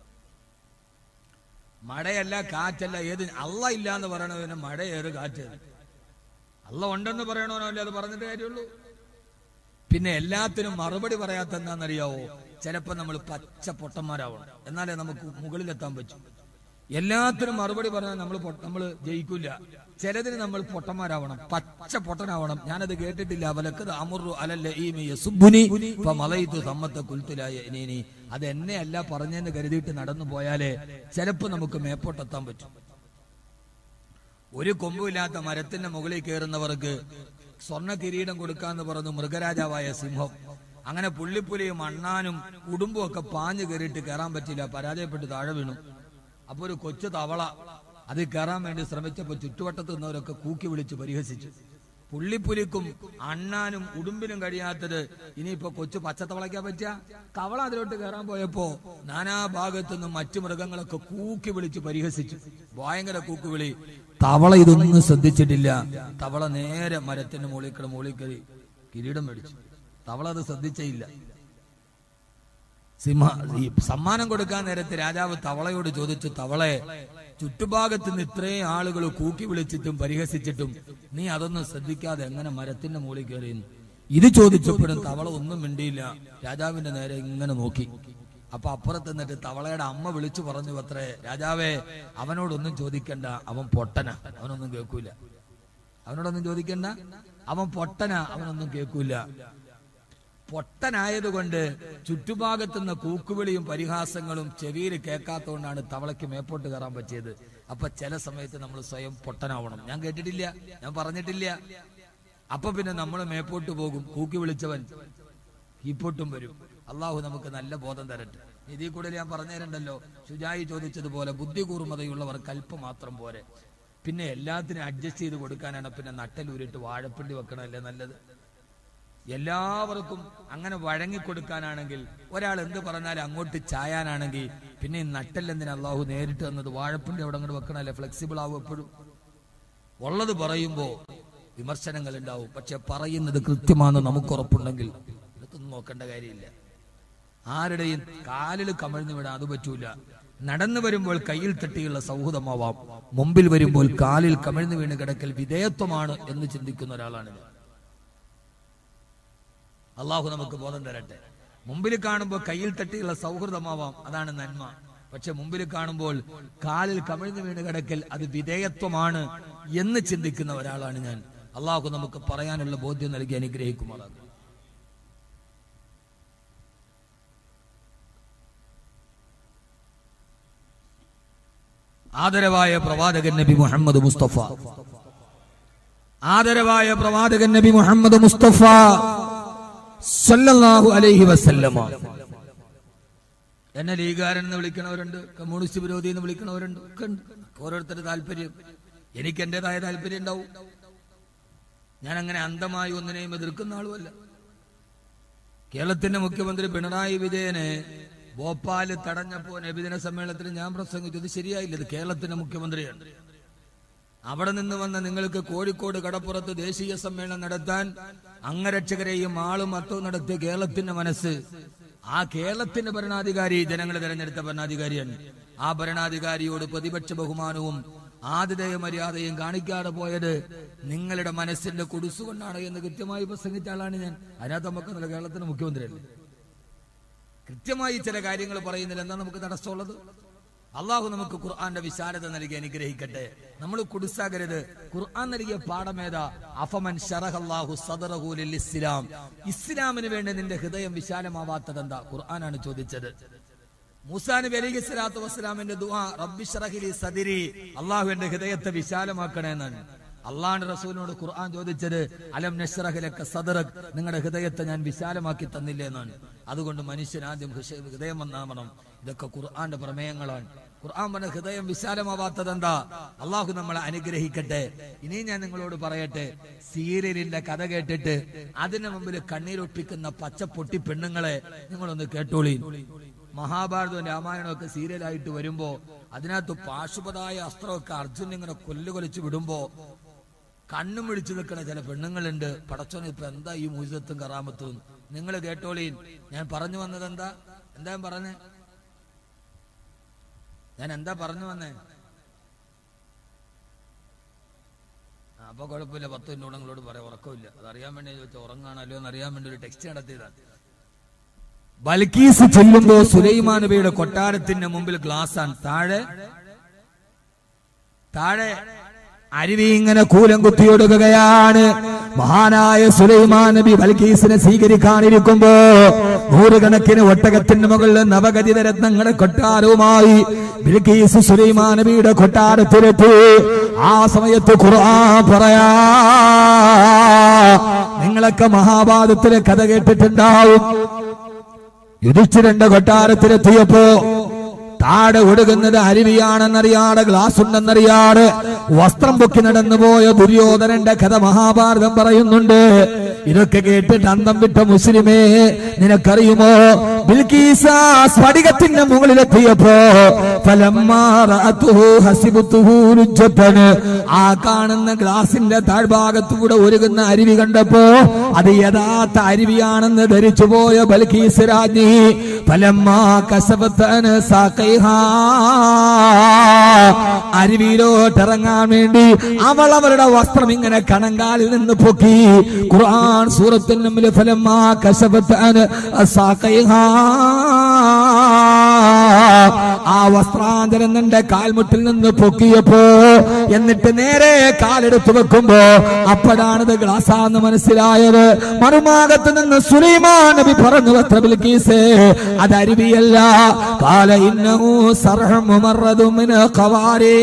മഴയല്ല കാറ്റല്ല ഏത് അല്ല ഇല്ല എന്ന് പറയണതിന് മഴയേറ് കാറ്റ് അല്ല ഉണ്ടെന്ന് പറയണോനോ അല്ലേ അത് പറഞ്ഞിട്ട് കാര്യമുള്ളൂ പിന്നെ എല്ലാത്തിനും മറുപടി പറയാത്ത എന്താണെന്നറിയാവോ ചിലപ്പോ നമ്മൾ പച്ച പൊട്ടന്മാരാവണം എന്നാലേ നമുക്ക് മുകളിലെത്താൻ പറ്റും എല്ലാത്തിനും മറുപടി പറഞ്ഞാൽ നമ്മൾ നമ്മൾ ജയിക്കില്ല ചിലതിന് നമ്മൾ പൊട്ടന്മാരാവണം പച്ച പൊട്ടനാവണം ഞാനത് കേട്ടിട്ടില്ല അവലക്കത് അമുറു അലല്ല ഈ സുബുനി മലയിത്തു സമ്മത്ത കുൽത്തുലായ ഇനി അത് എന്നെ അല്ല പറഞ്ഞെന്ന് കരുതിയിട്ട് നടന്നു പോയാലേ ചിലപ്പോ നമുക്ക് മേപ്പോട്ടെത്താൻ പറ്റും ഒരു കൊമ്പുമില്ലാത്ത മരത്തിന്റെ മുകളിൽ കയറുന്നവർക്ക് സ്വർണ്ണ കിരീടം കൊടുക്കാന്ന് പറഞ്ഞു മൃഗരാജാവായ സിംഹം അങ്ങനെ പുള്ളിപ്പുലിയും അണ്ണാനും ഉടുമ്പും ഒക്കെ പാഞ്ഞു കയറിയിട്ട് കയറാൻ പറ്റില്ല പരാജയപ്പെട്ട് താഴെ വീണു അപ്പൊ ഒരു കൊച്ചു തവള അത് കയറാൻ വേണ്ടി ശ്രമിച്ചപ്പോ ചുറ്റുവട്ടത്ത് നിന്നവരൊക്കെ കൂക്കി വിളിച്ച് പരിഹസിച്ചു പുള്ളിപ്പുലിക്കും അണ്ണാനും ഉടുമ്പിനും കഴിയാത്തത് ഇനിയിപ്പോ കൊച്ചു പച്ചത്തവളയ്ക്കാ പറ്റുക തവള അതിലോട്ട് കയറാൻ പോയപ്പോ നാനാ ഭാഗത്തുനിന്നും മറ്റു മൃഗങ്ങളൊക്കെ കൂക്കി വിളിച്ച് പരിഹസിച്ചു ഭയങ്കര കൂക്കുവിളി തവള ഇതൊന്നും ശ്രദ്ധിച്ചിട്ടില്ല തവള നേരെ മരത്തിന്റെ മുകളിൽ കിട മുകളിൽ കയറി കിരീടം മേടിച്ചു തവള അത് ശ്രദ്ധിച്ചേയില്ല സിംഹ ഈ സമ്മാനം കൊടുക്കാൻ നേരത്തെ രാജാവ് തവളയോട് ചോദിച്ചു തവളെ ചുറ്റുഭാഗത്ത് നിന്ന് ഇത്രയും ആളുകൾ കൂക്കി വിളിച്ചിട്ടും പരിഹസിച്ചിട്ടും നീ അതൊന്നും ശ്രദ്ധിക്കാതെ എങ്ങനെ മരത്തിന്റെ മുകളിൽ കയറിയുന്നു ഇത് ചോദിച്ചപ്പോഴും തവള ഒന്നും മിണ്ടിയില്ല രാജാവിന്റെ നേരെ ഇങ്ങനെ നോക്കി അപ്പൊ അപ്പുറത്ത് നിന്നിട്ട് തവളയുടെ അമ്മ വിളിച്ചു പറഞ്ഞു അത്രേ രാജാവേ അവനോടൊന്നും ചോദിക്കണ്ട അവൻ പൊട്ടന അവനൊന്നും കേൾക്കൂല അവനോടൊന്നും ചോദിക്കണ്ട അവൻ പൊട്ടന അവനൊന്നും കേൾക്കൂല പൊട്ടനായതുകൊണ്ട് ചുറ്റുഭാഗത്തുനിന്ന് കൂക്കുവിളിയും പരിഹാസങ്ങളും ചെവിയിൽ കേൾക്കാത്തതുകൊണ്ടാണ് തവളയ്ക്ക് മേപ്പോട്ട് കയറാൻ പറ്റിയത് അപ്പൊ ചില സമയത്ത് നമ്മൾ സ്വയം പൊട്ടനാവണം ഞാൻ കേട്ടിട്ടില്ല ഞാൻ പറഞ്ഞിട്ടില്ല അപ്പൊ പിന്നെ നമ്മൾ മേപ്പോട്ട് പോകും കൂക്കി വിളിച്ചവൻ കീപ്പോട്ടും വരും അള്ളാഹു നമുക്ക് നല്ല ബോധം തരട്ടെ ഇതിൽ കൂടുതൽ ഞാൻ പറഞ്ഞുതരണ്ടല്ലോ ശുചായി ചോദിച്ചതുപോലെ ബുദ്ധി കൂർമ്മതയുള്ളവർ കൽപ്പ മാത്രം പോരെ പിന്നെ എല്ലാത്തിനും അഡ്ജസ്റ്റ് ചെയ്ത് കൊടുക്കാനാണ് പിന്നെ നട്ടലൂരിട്ട് വാഴപ്പിണ്ടി വെക്കണമല്ലേ നല്ലത് എല്ലാവർക്കും അങ്ങനെ വഴങ്ങിക്കൊടുക്കാനാണെങ്കിൽ ഒരാൾ എന്ത് പറഞ്ഞാലും അങ്ങോട്ട് ചായാനാണെങ്കിൽ പിന്നെ ഈ നട്ടല്ലെന്തിനാ അള്ളാഹു നേരിട്ട് തന്നത് വാഴപ്പിണ്ടി അവിടെ അങ്ങോട്ട് വെക്കണല്ലേ ഫ്ലെക്സിബിൾ ആവും എപ്പോഴും ഉള്ളത് പറയുമ്പോ വിമർശനങ്ങൾ ഉണ്ടാവും പക്ഷെ പറയുന്നത് കൃത്യമാണെന്ന് നമുക്ക് ഉറപ്പുണ്ടെങ്കിൽ ഇതൊന്നും നോക്കേണ്ട കാര്യമില്ല ആരുടെയും കാലിൽ കമഴ്ന്നു വിടാൻ അത് പറ്റൂല നടന്നു വരുമ്പോൾ കയ്യിൽ തട്ടിയുള്ള സൗഹൃദമാവാം മുമ്പിൽ വരുമ്പോൾ കാലിൽ കമിഴ്ന്നു വീണ് കിടക്കൽ വിധേയത്വമാണ് എന്ന് ചിന്തിക്കുന്ന ഒരാളാണ് ഞാൻ അള്ളാഹു നമുക്ക് ബോധം തരട്ടെ മുമ്പിൽ കാണുമ്പോൾ കയ്യിൽ തട്ടിയുള്ള സൗഹൃദമാവാം അതാണ് നന്മ പക്ഷെ മുമ്പിൽ കാണുമ്പോൾ കാലിൽ കമിഴ്ന്നു വീണ് കിടക്കൽ അത് വിധേയത്വമാണ് എന്ന് ചിന്തിക്കുന്ന ഒരാളാണ് ഞാൻ അള്ളാഹു നമുക്ക് പറയാനുള്ള ബോധ്യം നൽകി അനുഗ്രഹിക്കുമാറാകും ആദരവായ പ്രവാചകൻ നബി മുഹമ്മദ് മുസ്തഫ ആദരവായ പ്രവാചകൻ നബി മുഹമ്മദ് മുസ്തഫ സല്ലല്ലാഹു അലൈഹി വസല്ലമ എന്നെ ലീഗാരൻ എന്ന് വിളിക്കണവരുണ്ട് കമ്മ്യൂണിസ്റ്റ് വിരോധി എന്ന് വിളിക്കണവരുണ്ട് ഒക്കെ ഉണ്ട് ഓരോരുത്തരുടെ താല്പര്യം എനിക്ക് എന്റേതായ താല്പര്യം ഉണ്ടാവും ഞാൻ അങ്ങനെ അന്ധമായി ഒന്നിനെയും എതിർക്കുന്ന ആളുമല്ല കേരളത്തിന്റെ മുഖ്യമന്ത്രി പിണറായി വിജയനെ ഭോപ്പാല് തടഞ്ഞപ്പോ നബിദിന സമ്മേളനത്തിൽ ഞാൻ പ്രസംഗിച്ചത് ശരിയായില്ല ഇത് കേരളത്തിന്റെ മുഖ്യമന്ത്രിയാണ് അവിടെ നിന്ന് വന്ന നിങ്ങൾക്ക് കോഴിക്കോട് കടപ്പുറത്ത് ദേശീയ സമ്മേളനം നടത്താൻ അംഗരക്ഷകരെയും ആളും മത്തവും നടത്തിയ കേരളത്തിന്റെ മനസ്സ് ആ കേരളത്തിന്റെ ഭരണാധികാരി ജനങ്ങളെ തെരഞ്ഞെടുത്ത ഭരണാധികാരിയാണ് ആ ഭരണാധികാരിയോട് പ്രതിപക്ഷ ബഹുമാനവും ആതിഥേയ മര്യാദയും കാണിക്കാതെ പോയത് നിങ്ങളുടെ മനസ്സിന്റെ കുടിസുകൊണ്ടാണ് എന്ന് കൃത്യമായി പ്രസംഗിച്ച ആളാണ് ഞാൻ അതിനകത്ത് നമുക്ക് കേരളത്തിന്റെ മുഖ്യമന്ത്രിയല്ലേ കൃത്യമായി ചില കാര്യങ്ങൾ പറയുന്നതിൽ എന്താ നമുക്ക് തടസ്സമുള്ളത് അള്ളാഹു നമുക്ക് ഖുർആന്റെ വിശാലത നൽകി അനുഗ്രഹിക്കട്ടെ നമ്മൾ കുടിസാകരുത് ഖുർആൻ നൽകിയ പാഠമേത അഫമൻ ഷറഹല്ലാഹു സദറഹു ലിൽ ഇസ്ലാം ഇസ്ലാമിന് വേണ്ടി നിന്റെ ഹൃദയം വിശാലമാവാത്തത് എന്താ ഖുർആനാണ് ചോദിച്ചത് മൂസാ നബി അലൈഹി സ്വലാത്തു വസ്സലാമിന്റെ ദുആ റബ്ബി ഷ്റഹ്ലി സദിരി അള്ളാഹു എന്റെ ഹൃദയത്തെ വിശാലമാക്കണേ എന്നാണ് അള്ളാഹുന്റെ റസൂലിനോട് ഖുർആൻ ചോദിച്ചത് അലം നഷ്റഹലക്ക സദറക് നിങ്ങളുടെ ഹൃദയത്തെ ഞാൻ വിശാലമാക്കി തന്നില്ലേ എന്നാണ് അതുകൊണ്ട് മനുഷ്യൻ ആദ്യം ഹൃഷ- ഹൃദയം വന്നാമണം ഇതൊക്കെ ഖുർആന്റെ പ്രമേയങ്ങളാണ് ഖുർആൻ പറഞ്ഞ ഹൃദയം വിശാലമാവാത്തത് എന്താ അള്ളാഹു നമ്മളെ അനുഗ്രഹിക്കട്ടെ ഇനി ഞാൻ നിങ്ങളോട് പറയട്ടെ സീരിയലിന്റെ കഥ കേട്ടിട്ട് അതിന് മുമ്പിൽ കണ്ണീരൊപ്പിക്കുന്ന പച്ചപ്പൊട്ടി പെണ്ണുങ്ങളെ നിങ്ങളൊന്ന് കേട്ടോളി മഹാഭാരതവും രാമായണവും ഒക്കെ സീരിയലായിട്ട് വരുമ്പോ അതിനകത്ത് പാശുപതായ അസ്ത്രമൊക്കെ അർജുൻ ഇങ്ങനെ കൊല്ലുകൊലിച്ച് വിടുമ്പോ കണ്ണും വിളിച്ചു നിൽക്കുന്ന ചില പെണ്ണുങ്ങളുണ്ട് പടച്ചോൻ ഇപ്പൊ എന്താ ഈ മുജിതത്തും കറാമത്തും നിങ്ങൾ കേട്ടോളീൻ ഞാൻ പറഞ്ഞു വന്നത് എന്താ എന്താ ഞാൻ പറഞ്ഞേ ഞാൻ എന്താ പറഞ്ഞു വന്നേ ആ, അപ്പൊ കുഴപ്പമില്ല പത്ത് മിനിറ്റ് നിങ്ങളോട് പറയാം ഉറക്കമില്ല അത് അറിയാൻ വേണ്ടി ചോദിച്ചാൽ ഉറങ്ങാണല്ലോ എന്ന് അറിയാൻ വേണ്ടി ഒരു ടെക്സ്റ്റ് നടത്തിയതാണ് ബൽക്കീസ് ചെല്ലുമ്പോ സുലൈമാൻ നബിയുടെ കൊട്ടാരത്തിന്റെ മുമ്പിൽ ഗ്ലാസ്സാണ് താഴെ താഴെ അരുവി ഇങ്ങനെ കൂലം കുത്തിയൊടുകയാണ് മഹാനായ സുലൈമാൻ നബി ബൽക്കീസിനെ സ്വീകരിക്കാനിരിക്കുമ്പോ നൂറുകണക്കിന് ഒട്ടകത്തിന്റെ മുകളിൽ നവഗതിത രത്നങ്ങളുടെ കൊട്ടാരവുമായി ബിൽക്കീസ് സുലൈമാൻ നബിയുടെ കൊട്ടാരത്തിലെത്തി ആ സമയത്ത് ഖുർആൻ പറയാ നിങ്ങളൊക്കെ മഹാഭാരതത്തിലെ കഥ കേട്ടിട്ടുണ്ടാവും യുധിഷ്ഠിരന്റെ കൊട്ടാരത്തിലെത്തിയപ്പോ താഴെ ഒടുകുന്നത് അരുവിയാണെന്നറിയാതെ ഗ്ലാസ് ഉണ്ടെന്നറിയാതെ വസ്ത്രം പൊക്കി നടന്നുപോയ ദുര്യോധനന്റെ കഥ മഹാഭാരതം പറയുന്നുണ്ട് ഇതൊക്കെ കേട്ടിട്ട് അന്തം വിട്ട മുസ്ലിമേ നിനക്കറിയുമോ ബിൽക്കീസ സ്ഫടികത്തിന്റെ മുകളിലെത്തിയപ്പോ ഫലമ്മാ റഅതുഹു ഹസിബതുഹു രുജ്ജത്തൻ. ആ കാണുന്ന ഗ്ലാസിന്റെ താഴ്ഭാഗത്തൂടെ ഒരുകുന്ന അരുവി കണ്ടപ്പോ അത് യഥാർത്ഥ അരുവിയാണെന്ന് ധരിച്ചു പോയ ബൽക്കീസ് രാജ്ഞി ഫലമ്മാ കസബത്തന് സാഖൈഹാ അരുവിയിലോട്ടിറങ്ങാൻ വേണ്ടി അവൾ അവരുടെ വസ്ത്രം ഇങ്ങനെ കണങ്കാലിൽ നിന്ന് പൊക്കി ഖുർആൻ സൂറത്തിന് മുമ്പിൽ ഫലമ്മാ കസബത്തന് സാഖൈഹാ ആ വസ്ത്രാന്തരം നിന്റെ കാൽമുട്ടിൽ നിന്ന് പൊക്കിയപ്പോ എന്നിട്ട് നേരെ കാലെടുത്ത് വെക്കുമ്പോ അപ്പോഴാണിത് ഗ്ലാസാന്ന് മനസ്സിലായത് മറുമാകത്ത് നിന്ന് സുലൈമാൻ നബി പറഞ്ഞു അത്ര ബിൽക്കീസ് അത് അരുവിയല്ല കാല ഇന്നഹു സർഹം മുമറദും മിന ഖവാരീർ.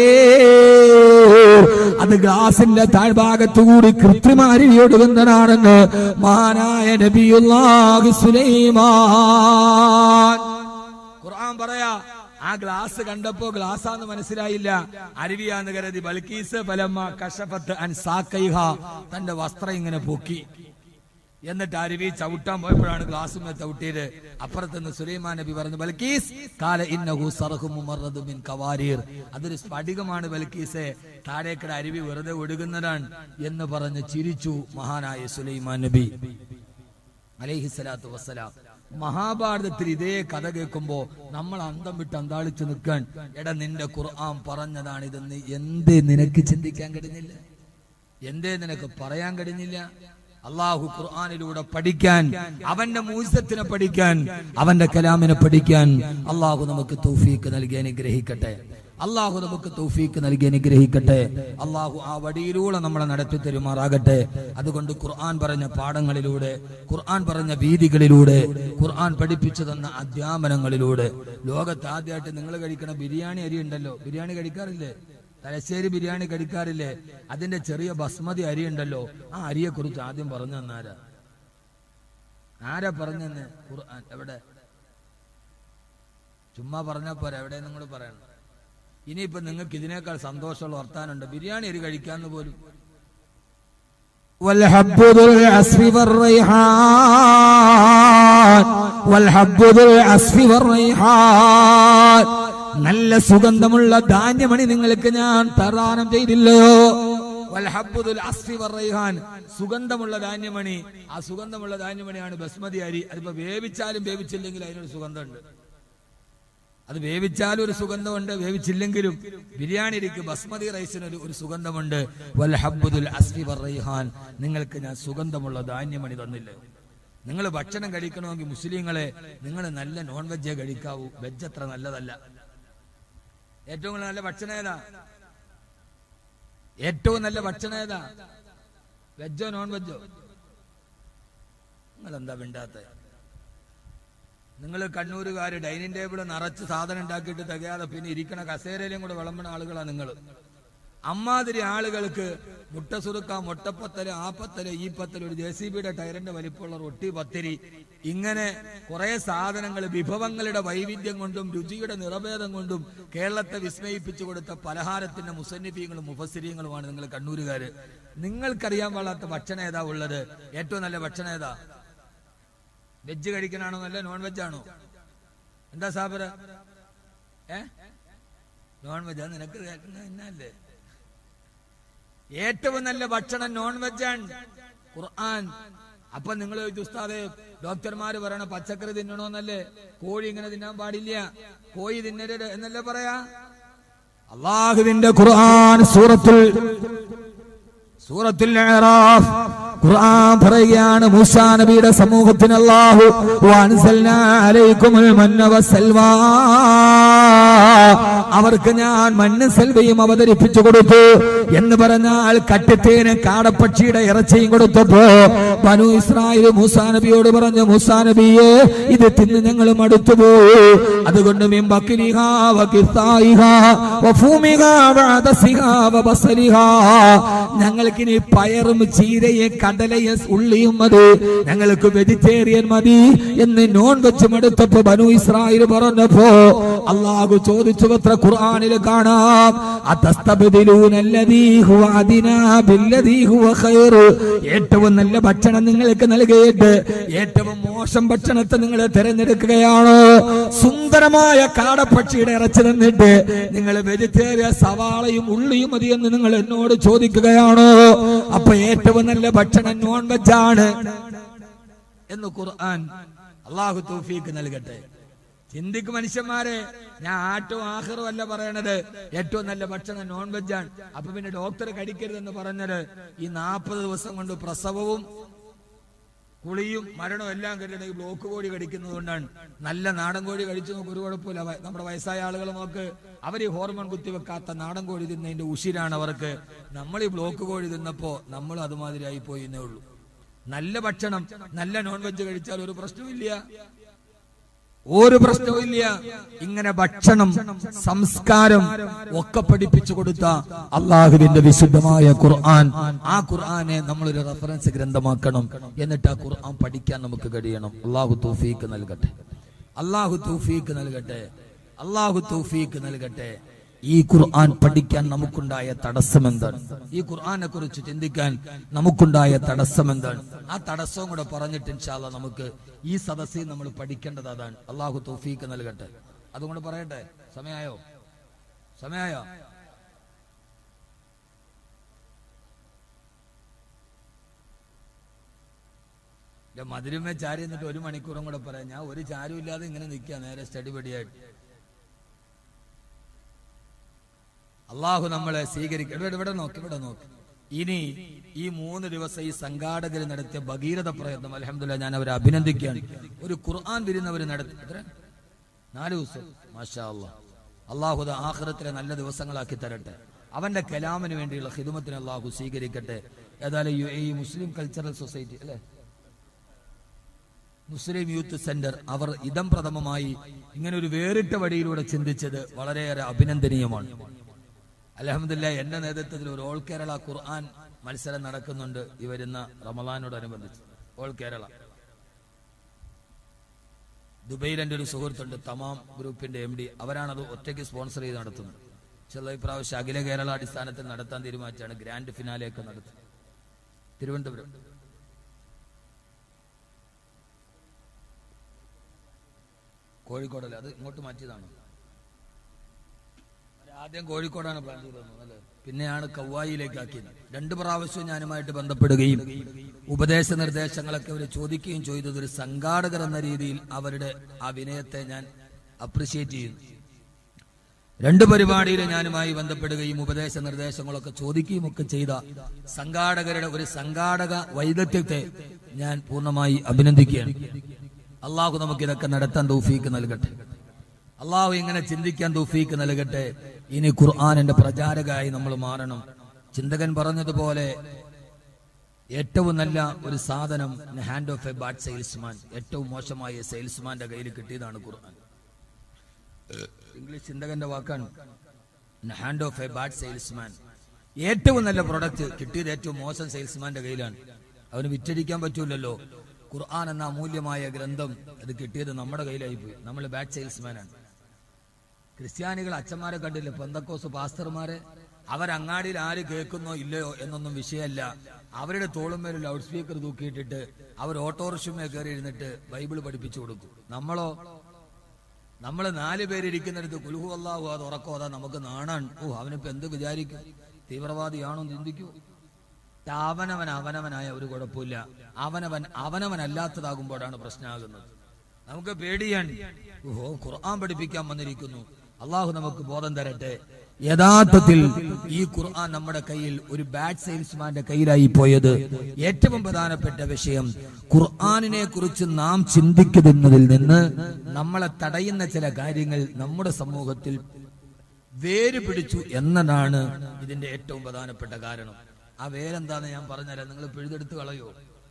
അത് ഗ്ലാസിന്റെ താഴ്ഭാഗത്തുകൂടി കൃത്രിമ അരുവി ഒടുകുന്നതാണെന്ന് മഹാനായ നബിയുല്ലാഹി സുലൈമാൻ ഖുർആൻ പറയാ ആ ഗ്ലാസ് കണ്ടപ്പോ ഗ്ലാസാന്ന് മനസ്സിലായില്ല അരുവിയാന്ന് കരുതി ബൽക്കീസ് ഫലമ്മ കഷഫത്ത് അൻ സാക്കൈഹ തന്റെ വസ്ത്രം ഇങ്ങനെ പൊക്കി എന്നിട്ട് അരുവി ചവിട്ടാൻ പോയപ്പോഴാണ് ഗ്ലാസുമേ ചവിട്ടിയത് അപ്പുറത്തുനിന്ന് സുലൈമാൻ നബി പറഞ്ഞു ബൽക്കീസ് കാല ഇന്നഹു സർഹു മുമറദു മിൻ കവാരീർ അതൊരു സ്ഫടികമാണ് ബൽക്കീസെ താഴേക്കട അരുവി വെറുതെ ഒഴുകുന്നതാണ് എന്ന് പറഞ്ഞ് ചിരിച്ചു മഹാനായ സുലൈമാൻ നബി അലൈഹിസ്സലാത്തു വസ്സലാം മഹാഭാരതത്തിൽ ഇതേ കഥ കേൾക്കുമ്പോ നമ്മൾ അന്തം വിട്ട് അന്താളിച്ചു നിൽക്കാൻ എടാ നിന്റെ ഖുർആൻ പറഞ്ഞതാണ് ഇതെന്ന് എന്തേ നിനക്ക് ചിന്തിക്കാൻ കഴിഞ്ഞില്ല എന്തേ നിനക്ക് പറയാൻ കഴിഞ്ഞില്ല അള്ളാഹു ഖുർആാനിലൂടെ പഠിക്കാൻ അവന്റെ മൂസത്തിനെ പഠിക്കാൻ അവന്റെ കലാമിനെ പഠിക്കാൻ അള്ളാഹു നമുക്ക് തൗഫീക്ക് നൽകി അനുഗ്രഹിക്കട്ടെ അള്ളാഹു നമുക്ക് തൗഫീക്ക് നൽകി അനുഗ്രഹിക്കട്ടെ അള്ളാഹു ആ വടിയിലൂടെ നമ്മളെ നടത്തി തരുമാറാകട്ടെ അതുകൊണ്ട് ഖുർആൻ പറഞ്ഞ പാഠങ്ങളിലൂടെ ഖുർആൻ പറഞ്ഞ വീതികളിലൂടെ ഖുർആൻ പഠിപ്പിച്ചു തന്ന അധ്യാപനങ്ങളിലൂടെ ലോകത്ത് ആദ്യമായിട്ട് നിങ്ങൾ കഴിക്കണ ബിരിയാണി അരി ഉണ്ടല്ലോ ബിരിയാണി കഴിക്കാറില്ലേ തലശ്ശേരി ബിരിയാണി കഴിക്കാറില്ലേ അതിന്റെ ചെറിയ ബസ്മതി അരി ഉണ്ടല്ലോ ആ അരിയെ കുറിച്ച് ആദ്യം പറഞ്ഞു തന്നാരാ ആരാ പറഞ്ഞെന്ന് ഖുർആൻ എവിടെ ചുമ്മാ പറഞ്ഞാ പോരാ എവിടെ നിങ്ങൾ പറയണം ഇനിയിപ്പോ നിങ്ങൾക്ക് ഇതിനേക്കാൾ സന്തോഷമുള്ള വർത്താനുണ്ട് ബിരിയാണി അരി കഴിക്കാന്ന് പോലും والحب ذو العصف والريحان والحب ذو العصف والريحان നല്ല സുഗന്ധമുള്ള ധാന്യമണി നിങ്ങൾക്ക് ഞാൻ പ്രദാനം ചെയ്തില്ലയോ വൽഹബ്ബുദുൽ അസ്ഫി വറൈഹാൻ സുഗന്ധമുള്ള ധാന്യമണി ആ സുഗന്ധമുള്ള ധാന്യമണിയാണ് ബസ്മതി അരി അതിപ്പോ വേവിച്ചാലും വേവിച്ചില്ലെങ്കിൽ അതിനൊരു സുഗന്ധമുണ്ട് അത് വേവിച്ചാലും ഒരു സുഗന്ധമുണ്ട് വേവിച്ചില്ലെങ്കിലും ബിരിയാണി അരിക്ക് ബസ്മതി റൈസിന് ഒരു ഒരു സുഗന്ധമുണ്ട് വൽഹബ്ബുദുൽ അസ്ഫി വറൈഹാൻ നിങ്ങൾക്ക് ഞാൻ സുഗന്ധമുള്ള ധാന്യമണി തന്നില്ലേ നിങ്ങൾ ഭക്ഷണം കഴിക്കണമെങ്കിൽ മുസ്ലിങ്ങളെ നിങ്ങൾ നല്ല നോൺ വെജേ കഴിക്കാവൂ വെജ് അത്ര നല്ലതല്ല ഏറ്റവും നല്ല ഭക്ഷണം ഏതാ ഏറ്റവും നല്ല ഭക്ഷണം ഏതാ വെജോ നോൺ വെജോ നിങ്ങൾ എന്താ മിണ്ടാത്ത നിങ്ങൾ കണ്ണൂരുകാര് ഡൈനിങ് ടേബിൾ നിറച്ച് സാധനം ഉണ്ടാക്കിയിട്ട് തികയാതെ പിന്നെ ഇരിക്കണ കസേരയിലും കൂടെ വിളമ്പണ ആളുകളാ നിങ്ങൾ അമ്മാതിരി ആളുകൾക്ക് മുട്ട സുറുക്ക മുട്ടപ്പത്തല് ആപ്പത്തല് ഈ പത്തല് ഒരു ജെ സി ബിയുടെ ടയറിന്റെ വലിപ്പമുള്ള റൊട്ടി പത്തിരി ഇങ്ങനെ കുറെ സാധനങ്ങൾ വിഭവങ്ങളുടെ വൈവിധ്യം കൊണ്ടും രുചിയുടെ നിറഭേദം കൊണ്ടും കേരളത്തെ വിസ്മയിപ്പിച്ചു കൊടുത്ത പലഹാരത്തിന്റെ മുസന്നിഫീങ്ങളും മുഫസിരിയങ്ങളുമാണ് നിങ്ങൾ കണ്ണൂരുകാര് നിങ്ങൾക്കറിയാൻ പാടാത്ത ഭക്ഷണം ഏതാ ഉള്ളത് ഏറ്റവും നല്ല ഭക്ഷണം ഏതാ വെജ് കഴിക്കണാണോ നല്ല നോൺ വെജ് ആണോ എന്താ സാബര ഏ നോൺ വെജ് നിനക്ക് എന്നല്ലേ ഏറ്റവും നല്ല ഭക്ഷണം നോൺ വെജാണ് ഖുർആൻ അപ്പൊ നിങ്ങൾ ഉസ്താദെ ഡോക്ടർമാര് പറയണ പച്ചക്കറി തിന്നണോന്നല്ലേ കോഴി ഇങ്ങനെ തിന്നാൻ പാടില്ല കോഴി തിന്നരുത് എന്നല്ലേ പറയാ അള്ളാഹുവിന്റെ ഖുർആൻ സൂറത്തുൽ സൂറത്തുൽ അറാഫ് ഖുർആൻ പറയുകയാണ് മൂസാ നബിയുടെ സമൂഹത്തിന് അല്ലാഹു വഅൻസൽനാ അലൈക്കുമുൽ മന്ന വസൽവാ അവർക്ക് ഞാൻ മണ്ണ് സെൽവയും അവതരിപ്പിച്ചു കൊടുത്തു എന്ന് പറഞ്ഞാൽ കട്ടിത്തേന് കാടപ്പക്ഷിയുടെ ഇറച്ചിയും കൊടുത്തപ്പോ ബനു ഇസ്രായേൽ മൂസാ നബിയോട് പറഞ്ഞു മൂസാ നബിയെ ഇത് തിന്ന് ഞങ്ങൾ മടുത്തുപോയി അതുകൊണ്ട് മിൻ ബക്രിഹാ വകിസായിഹാ വഫൂമിഹാ വഅദസിഹാ വബസലിഹാ ഞങ്ങൾക്കിനി പയറും ചീരയെ കടലയെ ഉള്ളിയും മതി ഞങ്ങൾക്ക് വെജിറ്റേറിയൻ മതി എന്ന് നോൺ വെച്ച് മടുത്തപ്പോ ബനു ഇസ്രായേൽ പറഞ്ഞപ്പോ അള്ളാഹു ചോദിച്ചു അത്ര ഖുർആനിൽ കാണാം അതസ്തബ്ദിലൂന അല്ലദീ ഹുവ അദിനാ ബില്ലദീ ഹുവ ഖൈർ ഏറ്റവും നല്ല ഭക്ഷണം നിങ്ങൾക്ക് നൽകിയിട്ട് ഏറ്റവും മോശം ഭക്ഷണത്തെ നിങ്ങൾ തിരഞ്ഞെടുക്കുകയാണ് സുന്ദരമായ കാടപ്പക്ഷിയുടെ ഇറച്ചി തന്നിട്ട് നിങ്ങൾ വെജിറ്റേറിയൻ സവാളയും ഉള്ളിയും മതി എന്ന് നിങ്ങൾ എന്നോട് ചോദിക്കുകയാണോ അപ്പൊ ഏറ്റവും നല്ല ഭക്ഷണം നോൺ വെജാണ് എന്ന് ഖുർആൻ അള്ളാഹു തൗഫീക്ക് നൽകട്ടെ ചിന്തിക്ക് മനുഷ്യന്മാരെ ഞാൻ ആറ്റവും ആഹ്റും അല്ല പറയണത് ഏറ്റവും നല്ല ഭക്ഷണം നോൺ വെജാണ് അപ്പൊ പിന്നെ ഡോക്ടർ കടിക്കരുതെന്ന് പറഞ്ഞത് ഈ നാൽപ്പത് ദിവസം കൊണ്ട് പ്രസവവും കുളിയും മരണവും എല്ലാം കണ്ടിട്ടുണ്ടെങ്കിൽ ബ്ലോക്ക് കോഴി കടിക്കുന്നത് കൊണ്ടാണ് നല്ല നാടൻ കോഴി കഴിച്ചു നോക്ക് ഒരു കുഴപ്പമില്ല വയ- നമ്മുടെ വയസ്സായ ആളുകൾ നോക്ക് അവർ ഈ ഹോർമോൺ കുത്തിവെക്കാത്ത നാടൻ കോഴി തിന്നതിന്റെ ഉഷിരാണ് അവർക്ക് നമ്മൾ ഈ ബ്ലോക്ക് കോഴി തിന്നപ്പോ നമ്മൾ അതുമാതിരി ആയി പോയി എന്നേ ഉള്ളൂ നല്ല ഭക്ഷണം നല്ല നോൺ വെജ് കഴിച്ചാൽ ഒരു പ്രശ്നമില്ല ഒരു പ്രശ്നവുമില്ല ഇങ്ങനെ ഭക്ഷണം സംസ്കാരം ഒക്കെ പഠിപ്പിച്ചു കൊടുത്ത അള്ളാഹുവിന്റെ വിശുദ്ധമായ ഖുർആൻ ആ ഖുർആനെ നമ്മളൊരു റെഫറൻസ് ഗ്രന്ഥമാക്കണം എന്നിട്ട് ആ ഖുർആൻ പഠിക്കാൻ നമുക്ക് കഴിയണം അള്ളാഹു തൗഫീക്ക് നൽകട്ടെ അള്ളാഹു തൗഫീക്ക് നൽകട്ടെ അള്ളാഹു തൗഫീക്ക് നൽകട്ടെ ഈ ഖുർആൻ പഠിക്കാൻ നമുക്കുണ്ടായ തടസ്സം എന്താണ് ഈ ഖുർആനെ കുറിച്ച് ചിന്തിക്കാൻ നമുക്കുണ്ടായ തടസ്സം എന്താണ് ആ തടസ്സവും കൂടെ പറഞ്ഞിട്ട് ഇൻഷാല്ല നമുക്ക് ഈ സദസ്സിൽ നമ്മൾ പഠിക്കേണ്ടത് അതാണ് അള്ളാഹു തൗഫീക്ക് നൽകട്ടെ അതുകൊണ്ട് പറയട്ടെ സമയായോ സമയായോ എന്റെ മധുരമേ ചാരി എന്നിട്ട് ഒരു മണിക്കൂറും കൂടെ പറയാം ഞാൻ ഒരു ചാരും ഇല്ലാതെ ഇങ്ങനെ നിൽക്കുക നേരെ സ്റ്റഡി പടിയായിട്ട് അള്ളാഹു നമ്മളെ സ്വീകരിക്കും ഇവിടെ ഇവിടെ നോക്ക് ഇവിടെ നോക്ക് ഇനി ഈ മൂന്ന് ദിവസം ഈ സംഘാടകർ നടത്തിയ ഭഗീരഥ പ്രയത്നം അലഹമില്ല ഞാൻ അവരെ അഭിനന്ദിക്കുകയാണ് ഒരു ഖുർആൻ വിരുന്നവർ നടത്തി എത്ര നാല് ദിവസം മാഷാ അള്ളാഹ് അള്ളാഹു ആഹ്റത്തിലെ നല്ല ദിവസങ്ങളാക്കി തരട്ടെ അവന്റെ കലാമിന് വേണ്ടിയുള്ള ഹിദുമത്തിന് അള്ളാഹു സ്വീകരിക്കട്ടെ ഏതായാലും യു- ഈ മുസ്ലിം കൾച്ചറൽ സൊസൈറ്റി അല്ലേ മുസ്ലിം യൂത്ത് സെന്റർ അവർ ഇതം പ്രഥമമായി ഇങ്ങനെ ഒരു വേറിട്ട വഴിയിലൂടെ ചിന്തിച്ചത് വളരെയേറെ അഭിനന്ദനീയമാണ് അലഹമില്ല എന്റെ നേതൃത്വത്തിൽ ഒരു ഓൾ കേരള ഖുർആൻ മത്സരം നടക്കുന്നുണ്ട് ഈ വരുന്ന റമദാനോടനുബന്ധിച്ച് ഓൾ കേരള ദുബൈയിൽ എൻ്റെ ഒരു സുഹൃത്തുണ്ട് തമാം ഗ്രൂപ്പിന്റെ എം ഡി അവരാണത് ഒറ്റയ്ക്ക് സ്പോൺസർ ചെയ്ത് നടത്തുന്നത് ചില ഇപ്രാവശ്യം അഖില കേരള അടിസ്ഥാനത്തിൽ നടത്താൻ തീരുമാനിച്ചാണ് ഗ്രാൻഡ് ഫിനാലെയൊക്കെ നടത്തുന്നത് തിരുവനന്തപുരം കോഴിക്കോടല്ലേ അത് ഇങ്ങോട്ട് മാറ്റിയതാണ് ആദ്യം കോഴിക്കോടാണ് പ്ലാൻ ചെയ്തത് അല്ലേ പിന്നെയാണ് കൗവായിലേക്ക് ആക്കിയത് രണ്ട് പ്രാവശ്യം ഞാനുമായിട്ട് ബന്ധപ്പെടുകയും ഉപദേശ നിർദ്ദേശങ്ങളൊക്കെ അവർ ചോദിക്കുകയും ചെയ്തത് ഒരു സംഘാടകർ എന്ന രീതിയിൽ അവരുടെ ആ വിനയത്തെ ഞാൻ അപ്രിഷിയേറ്റ് ചെയ്യുന്നു രണ്ട് പരിപാടിയിൽ ഞാനുമായി ബന്ധപ്പെടുകയും ഉപദേശ നിർദ്ദേശങ്ങളൊക്കെ ചോദിക്കുകയും ഒക്കെ ചെയ്ത സംഘാടകരുടെ ഒരു സംഘാടക വൈദഗ്ധ്യത്തെ ഞാൻ പൂർണ്ണമായി അഭിനന്ദിക്കുകയാണ് അള്ളാഹു നമുക്ക് ഇതൊക്കെ നടത്താൻ തൗഫീക്ക് നൽകട്ടെ അള്ളാഹു ഇങ്ങനെ ചിന്തിക്കാൻ തൗഫീക്ക് നൽകട്ടെ ഇനി ഖുർആാനിന്റെ പ്രചാരകമായി നമ്മൾ മാറണം ചിന്തകൻ പറഞ്ഞതുപോലെ ഏറ്റവും നല്ല ഒരു സാധനം hand of a bad salesman ഏറ്റവും മോശമായ സെയിൽസ്മാന്റെ കയ്യിൽ കിട്ടിയതാണ് ഖുർആൻ ഇംഗ്ലീഷ് ചിന്തകന്റെ വാക്കാണ് hand of a bad salesman ഏറ്റവും നല്ല പ്രൊഡക്റ്റ് കിട്ടിയത് ഏറ്റവും മോശം സെയിൽസ്മാന്റെ കയ്യിലാണ് അവന് വിറ്റഴിക്കാൻ പറ്റൂലല്ലോ ഖുർആൻ എന്ന അമൂല്യമായ ഗ്രന്ഥം അത് കിട്ടിയത് നമ്മുടെ കയ്യിലായി പോയി നമ്മൾ ബാഡ് സെയിൽസ്മാനാണ് ക്രിസ്ത്യാനികൾ അച്ഛന്മാരെ കണ്ടില്ല പെന്തക്കോസ് പാസ്റ്റർമാരെ അവരങ്ങാടിയിൽ ആര് കേൾക്കുന്നോ ഇല്ലയോ എന്നൊന്നും വിഷയമല്ല അവരുടെ തോളുമേൽ ലൗഡ് സ്പീക്കർ തൂക്കിയിട്ടിട്ട് അവർ ഓട്ടോറിക്ഷമേ കയറി ഇരുന്നിട്ട് ബൈബിൾ പഠിപ്പിച്ചു കൊടുക്കും നമ്മളോ നമ്മൾ നാല് പേരിരിക്കുന്നിടത്ത് കുലുഹു അള്ളാഹു അത് ഉറക്കോ അതാ നമുക്ക് നാണാൻ ഓ അവനിപ്പോ എന്ത് വിചാരിക്കും തീവ്രവാദിയാണോ എന്ന് ചിന്തിക്കൂ അവനവൻ അവനവനായ ഒരു കുഴപ്പമില്ല അവനവൻ അവനവനല്ലാത്തതാകുമ്പോഴാണ് പ്രശ്നമാകുന്നത് നമുക്ക് പേടിയാണ് ഓഹോ ഖുർആൻ പഠിപ്പിക്കാൻ വന്നിരിക്കുന്നു അള്ളാഹു നമുക്ക് ബോധം തരട്ടെ യഥാർത്ഥത്തിൽ ഈ ഖുർആൻ നമ്മുടെ കയ്യിൽ ഒരു ബാഡ് സെയിൽസ്മാന്റെ കയ്യിലായി പോയത് ഏറ്റവും പ്രധാനപ്പെട്ട വിഷയം ഖുർആാനിനെ കുറിച്ച് നാം ചിന്തിക്കുന്നതിൽ നിന്ന് നമ്മളെ തടയുന്ന ചില കാര്യങ്ങൾ നമ്മുടെ സമൂഹത്തിൽ വേര് പിടിച്ചു എന്നതാണ് ഇതിന്റെ ഏറ്റവും പ്രധാനപ്പെട്ട കാരണം ആ വേരെന്താന്ന് ഞാൻ പറഞ്ഞുതരാം നിങ്ങൾ പിഴുതെടുത്ത് കളയോ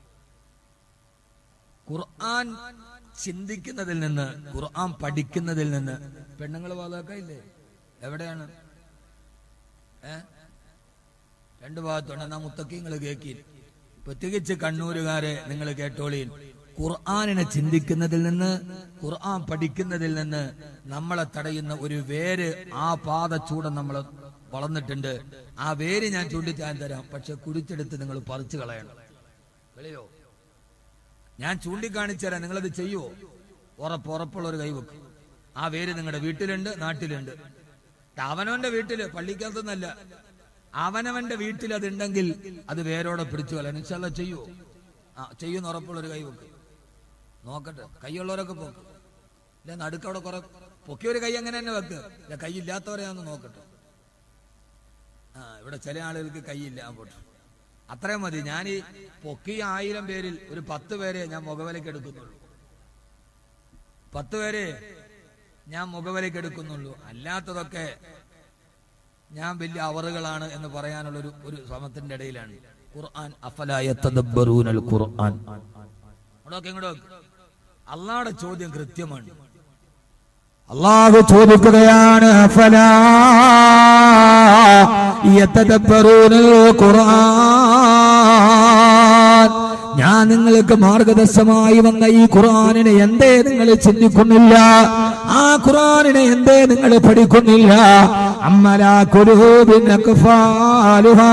ഖുർആൻ ചിന്തിക്കുന്നതിൽ നിന്ന് ഖുർആൻ പഠിക്കുന്നതിൽ നിന്ന് പെണ്ണുങ്ങൾ വാതാക്കില്ലേ എവിടെയാണ് ഏ രണ്ട് ഭാഗത്തുണ്ട് എന്നാ മുത്തക്കി നിങ്ങൾ കേക്കി പ്രത്യേകിച്ച് കണ്ണൂരുകാരെ നിങ്ങൾ കേട്ടോളീൻ ഖുർആാനിനെ ചിന്തിക്കുന്നതിൽ നിന്ന് ഖുർആൻ പഠിക്കുന്നതിൽ നിന്ന് നമ്മളെ തടയുന്ന ഒരു വേര് ആ പാദച്ചൂടം നമ്മൾ വളർന്നിട്ടുണ്ട് ആ വേര് ഞാൻ ചൂണ്ടിച്ചാൻ തരാം പക്ഷെ കുടിച്ചെടുത്ത് നിങ്ങൾ പറിച്ചു കളയണം കളിയോ ഞാൻ ചൂണ്ടിക്കാണിച്ചു തരാം നിങ്ങളത് ചെയ്യുവോ ഉറപ്പ് ഉറപ്പുള്ള ഒരു കൈവെക്കും ആ വേര് നിങ്ങളുടെ വീട്ടിലുണ്ട് നാട്ടിലുണ്ട് അവനവന്റെ വീട്ടില് പള്ളിക്കകത്തൊന്നല്ല അവനവന്റെ വീട്ടിൽ അതുണ്ടെങ്കിൽ അത് വേരോടെ പിടിച്ചു കളയാൻ ഇൻഷാല്ല ചെയ്യുവോ ആ ചെയ്യുന്ന ഉറപ്പുള്ള ഒരു കൈവെക്ക് നോക്കട്ടെ കൈയുള്ളവരൊക്കെ പോക്ക് ഇല്ല നടുക്കവിടെ കുറെ പൊക്കിയ ഒരു കൈ അങ്ങനെ തന്നെ വെക്ക് ഇല്ല കൈ ഇല്ലാത്തവരെയാന്ന് നോക്കട്ടെ ആ ഇവിടെ ചില ആളുകൾക്ക് കൈയില്ല ആ പോട്ടെ അത്രയും മതി ഞാൻ ഈ പൊക്കിയ ആയിരം പേരിൽ ഒരു പത്ത് പേരെ ഞാൻ മുഖവിലേക്ക് എടുക്കുന്നുള്ളൂ പത്ത് പേരെ ഞാൻ മുഖവിലേക്ക് എടുക്കുന്നുള്ളൂ അല്ലാത്തതൊക്കെ ഞാൻ വലിയ അവറുകളാണ് എന്ന് പറയാനുള്ള ഒരു ഒരു ശ്രമത്തിന്റെ ഇടയിലാണ് ഖുർആൻ അഫലായ തദബ്ബറൂനൽ ഖുർആൻ ഇങ്ങോട്ടൊക്കെ ഇങ്ങോട്ടൊക്കെ അള്ളാഹുടെ ചോദ്യം കൃത്യമാണ് അള്ളാഹു ചോദിക്കുകയാണ് അഫലാ യതദബ്ബറൂനൽ ഖുർആൻ ഞാൻ നിങ്ങൾക്ക് മാർഗദർശമായി വന്ന ഈ ഖുർആനിനെ എന്തേ നിങ്ങൾ ചിന്തിക്കുന്നില്ല ആ ഖുർആനിനെ എന്തേ നിങ്ങൾ പഠിക്കുന്നില്ല അമ്മലാ കുലൂബിൻ അക്ഫാലുഹാ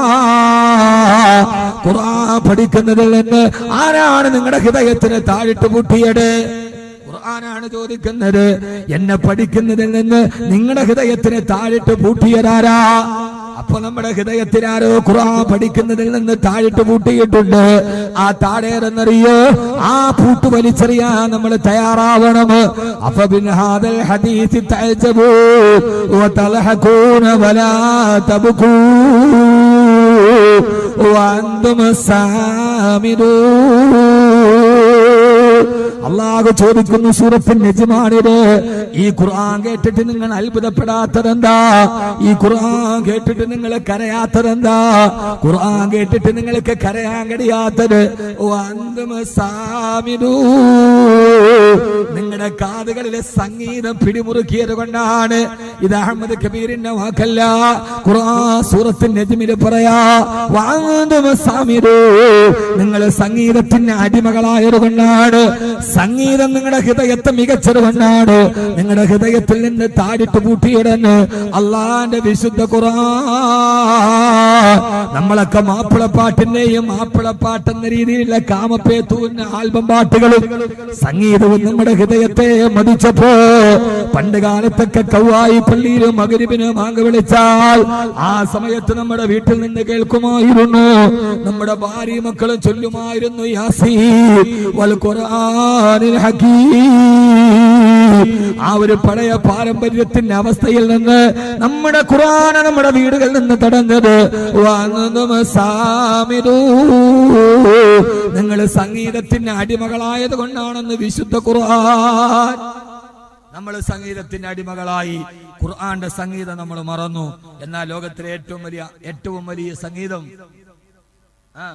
ഖുർആൻ പഠിക്കുന്നതിൽ നിന്ന് ആരാണ് നിങ്ങളുടെ ഹൃദയത്തിന് താഴിട്ട് പൂട്ടിയത് ഖുർആനാണ് ചോദിക്കുന്നത് എന്നെ പഠിക്കുന്നതിൽ നിന്ന് നിങ്ങളുടെ ഹൃദയത്തിന് താഴിട്ട് പൂട്ടിയതാരാ അപ്പൊ നമ്മുടെ ഹൃദയത്തിനാരോ ഖുർആൻ പഠിക്കുന്നതിൽ നിന്ന് താഴിട്ട് പൂട്ടിയിട്ടുണ്ട് ആ താഴേറെന്നറിയോ ആ പൂട്ട് വലിച്ചെറിയാൻ നമ്മൾ തയ്യാറാവണം അപ്പൊ ബിൻ ഹാദൽ ഹദീസ് തഅജബൂ വതൽഹഖൂന വലാ തബ്കൂ വഅന്തും സാമിദൂൻ അള്ളാഹു ചോദിക്കുന്നു സൂറത്തിൻ നെജമാണിത് ഈ ഖുർആൻ കേട്ടിട്ട് നിങ്ങൾ അത്ഭുതപ്പെടാത്തതെന്താ ഈ ഖുർആൻ കേട്ടിട്ട് നിങ്ങൾ കരയാത്തതെന്താ ഖുർആൻ കേട്ടിട്ട് നിങ്ങൾക്ക് കരയാൻ കഴിയാത്തത് വന്ദമ സാമിദൂ നിങ്ങളുടെ കാതുകളിലെ സംഗീതം പിടിമുറുക്കിയത് കൊണ്ടാണ് ഇത് അഹമ്മദ് കബീറിന്റെ വാക്കല്ല ഖുർആൻ സൂറത്തിൻ നെജ്മില് പറയാ വന്ദമ സാമിദൂ നിങ്ങൾ സംഗീതത്തിന് അടിമകളായത് കൊണ്ടാണ് സംഗീതം നിങ്ങളുടെ ഹൃദയത്തെ മികച്ചത് കൊണ്ടാണ് നിങ്ങളുടെ ഹൃദയത്തിൽ നിന്ന് താടിട്ട് പൂട്ടിയിടന്ന് അള്ളാന്റെ വിശുദ്ധ ഖുറാ നമ്മളൊക്കെ മാപ്പിളപ്പാട്ടിന്റെയും മാപ്പിളപ്പാട്ട് എന്ന രീതിയിലുള്ള കാമപ്പേത്തൂന്ന ആൽബം പാട്ടുകളും സംഗീതവും നമ്മുടെ ഹൃദയത്തെ മതിച്ചപ്പോ പണ്ട് കാലത്തൊക്കെ കൗവായി പള്ളിയിലും മകരിബിന് മാങ്ങ വിളിച്ചാൽ ആ സമയത്ത് നമ്മുടെ വീട്ടിൽ നിന്ന് കേൾക്കുമായിരുന്നു നമ്മുടെ ഭാര്യ മക്കളും ചൊല്ലുമായിരുന്നു യാസീ വൽ ഖുർആനിൽ ഹകീം ആ ഒരു പഴയ പാരമ്പര്യത്തിന്റെ അവസ്ഥയിൽ നിന്ന് നമ്മുടെ ഖുർആന നമ്മുടെ വീടുകളിൽ നിന്ന് തടഞ്ഞത് വന്നതും സാമിദൂ നിങ്ങൾ സംഗീതത്തിന്റെ അടിമകളായത് കൊണ്ടാണെന്ന് വിശുദ്ധ ഖുർആൻ നമ്മൾ സംഗീതത്തിന്റെ അടിമകളായി ഖുർആന്റെ സംഗീതം നമ്മൾ മറന്നു എന്നാൽ ലോകത്തിലെ ഏറ്റവും വലിയ ഏറ്റവും വലിയ സംഗീതം ആ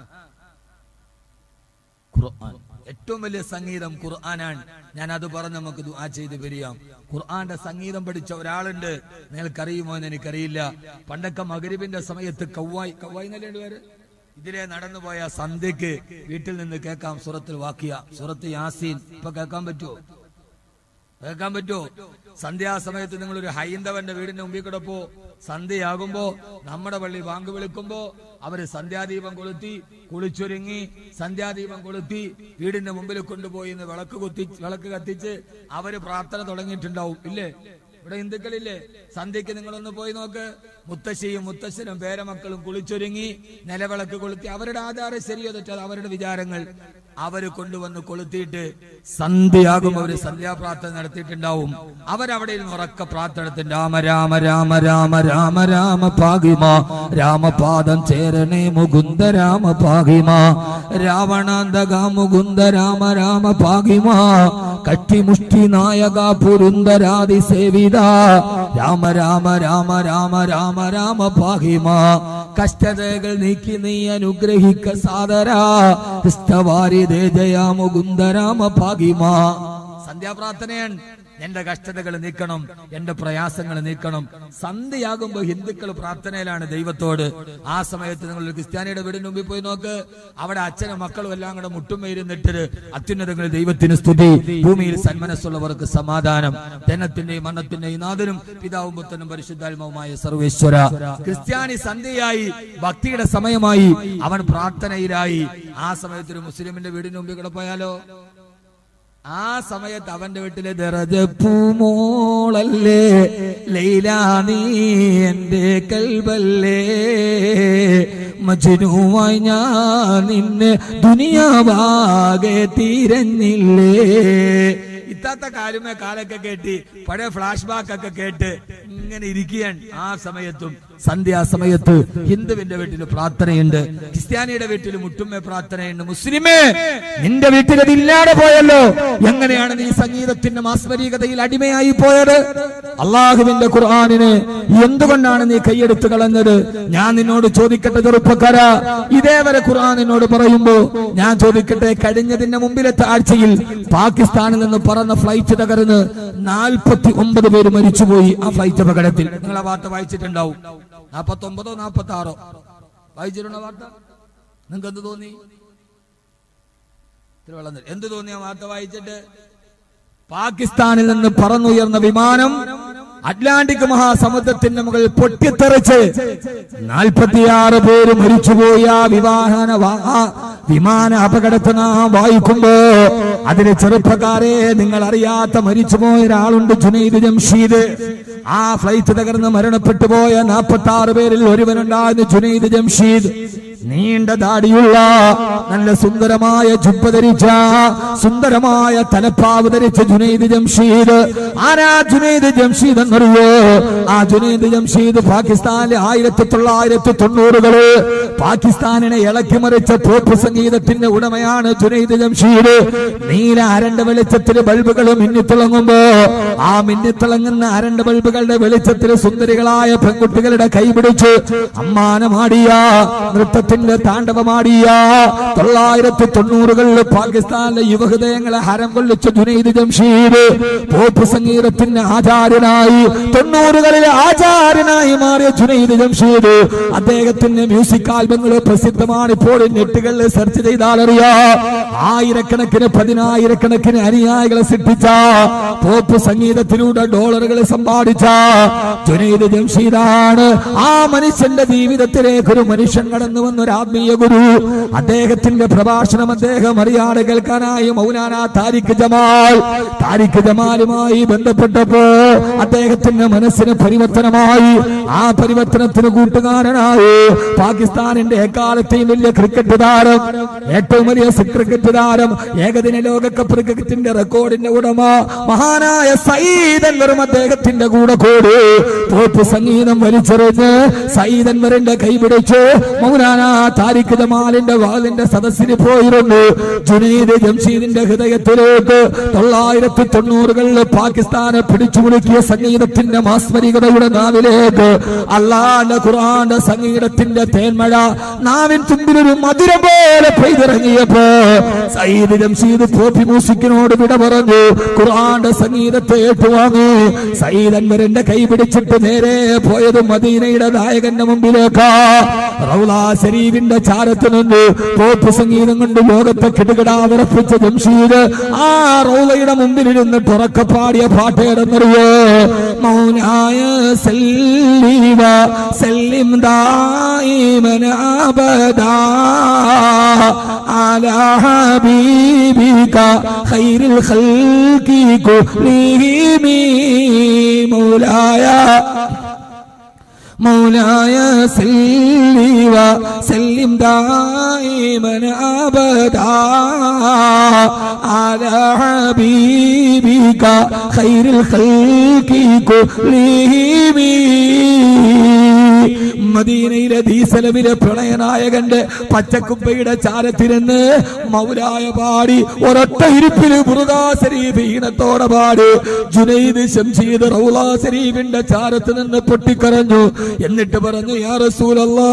ഖുർആൻ ഏറ്റവും വലിയ സംഗീതം ഖുർആനാണ് ഞാൻ അത് പറഞ്ഞ് നമുക്ക് ദുആ ചെയ്ത് പിരിയാം ഖുർആന്റെ സംഗീതം പഠിച്ച ഒരാളുണ്ട് നിങ്ങൾക്കറിയുമോ എന്ന് എനിക്കറിയില്ല പണ്ടൊക്കെ മകരിബിന്റെ സമയത്ത് കൗവായി കൗവായി എന്നല്ലേ പേര് ഇതിലെ നടന്നുപോയ സന്ധ്യക്ക് വീട്ടിൽ നിന്ന് കേൾക്കാം സുറത്തിൽ വാക്കിയ സുറത്ത് യാസീൻ ഇപ്പൊ കേൾക്കാൻ പറ്റുമോ കേൾക്കാൻ പറ്റുമോ സന്ധ്യാസമയത്ത് നിങ്ങൾ ഒരു ഹൈന്ദവന്റെ വീടിന്റെ മുമ്പിൽ കൂടെ പോ സന്ധ്യയാകുമ്പോ നമ്മുടെ പള്ളി ബാങ്ക് വിളിക്കുമ്പോ അവര് സന്ധ്യാദീപം കൊളുത്തി കുളിച്ചൊരുങ്ങി സന്ധ്യാദീപം കൊളുത്തി വീടിന്റെ മുമ്പിൽ കൊണ്ടുപോയി ഇന്ന് വിളക്ക് കുത്തി വിളക്ക് കത്തിച്ച് അവര് പ്രാർത്ഥന തുടങ്ങിയിട്ടുണ്ടാവും ഇല്ലേ ഇവിടെ ഹിന്ദുക്കളില്ലേ സന്ധ്യക്ക് നിങ്ങളൊന്ന് പോയി നോക്ക് മുത്തശ്ശിയും മുത്തശ്ശനും പേരമക്കളും കുളിച്ചൊരുങ്ങി നിലവിളക്ക് കൊളുത്തി അവരുടെ ആധാരം ശരിയോ തെറ്റോ അത് അവരുടെ വിചാരങ്ങൾ അവര് കൊണ്ടുവന്ന് കൊളുത്തിയിട്ട് സന്ധ്യയാകുമ്പോൾ അവര് സന്ധ്യാപ്രാർത്ഥന നടത്തിയിട്ടുണ്ടാവും അവരവിടെ ഇരുന്ന് ഉറക്ക പ്രാർത്ഥന നടത്തും രാമ രാമ രാമ രാമ രാമ രാമ പാകിമ രാമപാദം ചേരണേ മുകുന്ദ രാമ പാകിമ രാവണാന്തക മുകുന്ദ രാമ രാമ പാകിമ കട്ടിമുഷ്ടി നായക പുരുന്ദരാതി സേവിത രാമ രാമ രാമ രാമ രാമ രാമ പാഹിമ കഷ്ടതകൾ നീക്കി നീ അനുഗ്രഹിക്ക സാദരാ ക്രിസ്തവാരി ജയ മുകുന്ദ രാമ പാഹിമ സന്ധ്യാപ്രാർത്ഥനയാണ് എന്റെ കഷ്ടതകൾ നീക്കണം എന്റെ പ്രയാസങ്ങൾ നീക്കണം സന്ധ്യയാകുമ്പോ ഹിന്ദുക്കൾ പ്രാർത്ഥനയിലാണ് ദൈവത്തോട് ആ സമയത്ത് നിങ്ങൾ ഒരു ക്രിസ്ത്യാനിയുടെ വീടിന് മുമ്പിൽ പോയി നോക്ക് അവിടെ അച്ഛനും മക്കളും എല്ലാം കൂടെ മുട്ടുമേരുന്നിട്ട് അത്യുന്നതങ്ങൾ ദൈവത്തിന് സ്തുതി ഭൂമിയിൽ സന്മനസ്സുള്ളവർക്ക് സമാധാനം ജനത്തിന്റെയും മരണത്തിന്റെയും നാഥനും പിതാവും പുത്തനും പരിശുദ്ധാത്മാവുമായ സർവേശ്വര ക്രിസ്ത്യാനി സന്ധ്യയായി ഭക്തിയുടെ സമയമായി അവൻ പ്രാർത്ഥനയിലായി ആ സമയത്ത് ഒരു മുസ്ലിമിന്റെ വീടിന് മുമ്പിൽ കൂടെ പോയാലോ ആ സമയത്ത് അവന്റെ വീട്ടിലെ ദറജപ്പൂമോളല്ലേ ലൈല നീ എന്റെ കൽബല്ലേ മജനുവായി ഞാൻ നിന്നെ ദുനിയാവാകെ തീരഞ്ഞില്ലേ ഇത്താത്ത കാര്യമേ കാലൊക്കെ കേട്ടി പഴയ ഫ്ലാഷ് ബാക്ക് ഒക്കെ കേട്ട് ഇങ്ങനെ ഇരിക്കുകയാണ് ആ സമയത്തും സന്ധ്യാസമയത്ത് ഹിന്ദുവിന്റെ വീട്ടിൽ പ്രാർത്ഥനയുണ്ട് ക്രിസ്ത്യാനിയുടെ വീട്ടിൽ മുട്ടുമ്മ പ്രാർത്ഥനയുണ്ട് മുസ്ലിമേ നിന്റെ വീട്ടിൽ അത് ഇല്ലാതെ പോയല്ലോ എങ്ങനെയാണ് നീ സംഗീതത്തിന്റെ മാസ്മരീകതയിൽ അടിമയായി പോയത് അള്ളാഹുവിന്റെ ഖുർആാനിന് എന്തുകൊണ്ടാണ് നീ കൈയെടുത്ത് കളഞ്ഞത് ഞാൻ നിന്നോട് ചോദിക്കട്ടെ ചെറുപ്പക്കാര ഇതേവരെ ഖുർആൻ നിന്നോട് പറയുമ്പോ ഞാൻ ചോദിക്കട്ടെ കഴിഞ്ഞതിന്റെ മുമ്പിലത്തെ ആഴ്ചയിൽ പാകിസ്ഥാനിൽ നിന്ന് പറന്ന ഫ്ലൈറ്റ് തകർന്ന് നാൽപ്പത്തി ഒമ്പത് പേര് മരിച്ചുപോയി ആ ഫ്ലൈറ്റ് അപകടത്തിൽ നിങ്ങൾ ആ വാർത്ത വായിച്ചിട്ടുണ്ടാവും നാൽപ്പത്തി ഒമ്പതോ നാൽപ്പത്തി ആറോ വായിച്ചിട്ടുണ്ടോ വാർത്ത നിങ്ങൾക്ക് എന്ത് തോന്നി ഇത്തിരി വെള്ളം തരും. എന്ത് തോന്നി ആ വാർത്ത വായിച്ചിട്ട് പാകിസ്ഥാനിൽ നിന്ന് പറന്നുയർന്ന വിമാനം അറ്റ്ലാന്റിക് മഹാസമുദ്രത്തിന്റെ മുകളിൽ പൊട്ടിത്തെറിച്ച് നാൽപ്പത്തിയാറ് പേര് മരിച്ചുപോയ ആ വിവാഹന വാ- ആ വിമാന അപകടത്തെ നാം വായിക്കുമ്പോ അതിന് ചെറുപ്പക്കാരെ നിങ്ങൾ അറിയാത്ത മരിച്ചുപോയ ഒരാളുണ്ട് ജുനൈദ് ജംഷീദ് ആ ഫ്ലൈറ്റ് തകർന്ന് മരണപ്പെട്ടു പോയ നാൽപ്പത്തി ആറ് പേരിൽ ഒരുവനുണ്ടായിരുന്നു ജുനൈദ് ജംഷീദ് നീണ്ട ദാടിയുള്ള നല്ല സുന്ദരമായ ജുബ്ബ ധരിച്ച സുന്ദരമായ തലപ്പാവ് ധരിച്ച ജുനൈദ് ജംഷീദ് ആരാ ജുനൈദ് ജംഷീദ് എന്നറിയോ ആ ജുനൈദ് ജംഷീദ് പാകിസ്ഥാനിലെ ആയിരത്തി തൊള്ളായിരത്തി തൊണ്ണൂറുകള് പാകിസ്ഥാനിനെ ഇളക്കി മറിച്ച പോപ്പ് സംഗീതത്തിന്റെ ഉടമയാണ് ജുനൈദ് ജംഷീദ് നീല അരണ്ട വെളിച്ചത്തിൽ ബൾബുകൾ മിന്നിത്തിളങ്ങുമ്പോ ആ മിന്നിത്തിളങ്ങുന്ന അരണ്ട ബൾബുകളുടെ വെളിച്ചത്തിൽ സുന്ദരികളായ പെൺകുട്ടികളുടെ കൈപിടിച്ച് അമ്മാനമാടിയ നൃത്തത്തിന്റെ താണ്ഡവമാടിയ തൊള്ളായിരത്തി തൊണ്ണൂറുകളിൽ പാകിസ്ഥാനിലെ യുവഹൃദയങ്ങളെ ഹരം കൊള്ളിച്ച ജുനൈദ് ജംഷീദ് പോപ്പ് സംഗീതത്തിന്റെ ആചാര്യനായി തൊണ്ണൂറുകളിലെ ആചാര്യനായി മാറിയ ജുനൈദ് ജംഷീദ് അദ്ദേഹത്തിന്റെ മ്യൂസിക് ആൽബങ്ങൾ പ്രസിദ്ധമാണ് ഇപ്പോൾ നെറ്റുകളിൽ സെർച്ച് ചെയ്താൽ അറിയാ ആയിരക്കണക്കിന് പതിനായിരക്കണക്കിന് അനുയായികളെ സൃഷ്ടിച്ച പോപ്പ് സംഗീതത്തിലൂടെ ഡോളറുകൾ സമ്പാദിച്ച ജുനൈദ് ജംഷീദാണ് ആ മനുഷ്യന്റെ ജീവിതത്തിലേക്ക് ഒരു മനുഷ്യൻ കടന്നു വന്ന ഒരു ആത്മീയ ഗുരു അദ്ദേഹത്തിന്റെ പ്രഭാഷണം അദ്ദേഹം അറിയാതെ കേൾക്കാനായി മൗലാന താരിഖ് ജമാൽ താരിഖ് ജമാലുമായി ബന്ധപ്പെട്ടപ്പോ അദ്ദേഹത്തിന്റെ മനസ്സിന് പരിവർത്തനമായി ആ പരിവർത്തനത്തിന് കൂട്ടുകാരനായി പാകിസ്ഥാനിന്റെ എക്കാലത്തെയും വലിയ ക്രിക്കറ്റ് താരം ഏറ്റവും വലിയ ക്രിക്കറ്റ് താരം ഏകദിന ലോകകപ്പ് ക്രിക്കറ്റിന്റെ റെക്കോർഡിന്റെ ഉടമ മഹാനായ സയ്യിദൻ വെറും അദ്ദേഹത്തിന്റെ കൂടെ കൂടി പോപ്പ് സംഗീതം വലിച്ചെറിഞ്ഞ് സയ്യിദൻ വരന്റെ കൈപിടിച്ച് മൗലാന താരിഖ് ജമാലിന്റെ വാലിന്റെ സദസ്സിന് പോയിരുന്നു ജുനീദ് ജംഷീദിന്റെ ഹൃദയത്തിലേക്ക് തൊള്ളായിരത്തി തൊണ്ണൂറുകളിൽ പാകിസ്ഥാനെ പിടിച്ചു കുലുക്കിയ സംഗീതത്തിന്റെ മാസ്മരികതയുടെ നാവിലേക്ക് അള്ളാന്റെ ഖുറാന്റെ സംഗീതത്തിന്റെ തേന്മഴ നാവിൻ തുമ്പിലൊരു മധുരം പോലെ പെയ്തിറങ്ങിയപ്പോ സയ്യിദ് ജംഷീദ് പോപ്പി മ്യൂസിക്കിനോട് വിട പറഞ്ഞു ഖുറാന്റെ സംഗീതത്തെ ഏറ്റുവാങ്ങി സയ്യിദ് അൻവറിന്റെ കൈ പിടിച്ചിട്ട് നേരെ പോയത് മദീനയുടെ നായകന്റെ മുമ്പിലേക്കാ റൗള ശരീഫിന്റെ ചാരത്ത് നിന്ന് പോപ്പ് സംഗീതം കൊണ്ട് ലോകത്തെ കിടുകിടാ വിറപ്പിച്ച ജംഷീദ് ആ റൗളയുടെ മുമ്പിൽ ഇരുന്ന് തുറക്ക പാടിയ പാട്ട് ഏതെന്നറിയോ മൗനായ സല്ലീവ സല്ലിം ദായിമന അബദാ على حبيبك خير الخلق كلهم مولاي مولاي سلي وسلم دائما ابدا على حبيبك خير الخلق كلهم മദീനയിലെ ദീസലമിലെ പ്രളയനായകന്റെ പച്ചക്കുപ്പയുടെ ചാരത്തിരുന്ന് മൗലായ പാടി ഒരൊറ്റ ഇരിപ്പില് മുറുകാ ശരീഫ് ഈണത്തോടെ പാടി ജുനൈദ് ശംഷീദ് റൗലാ ശരീഫിന്റെ ചാരത്ത് നിന്ന് പൊട്ടിക്കരഞ്ഞു എന്നിട്ട് പറഞ്ഞു യാ റസൂലല്ലാ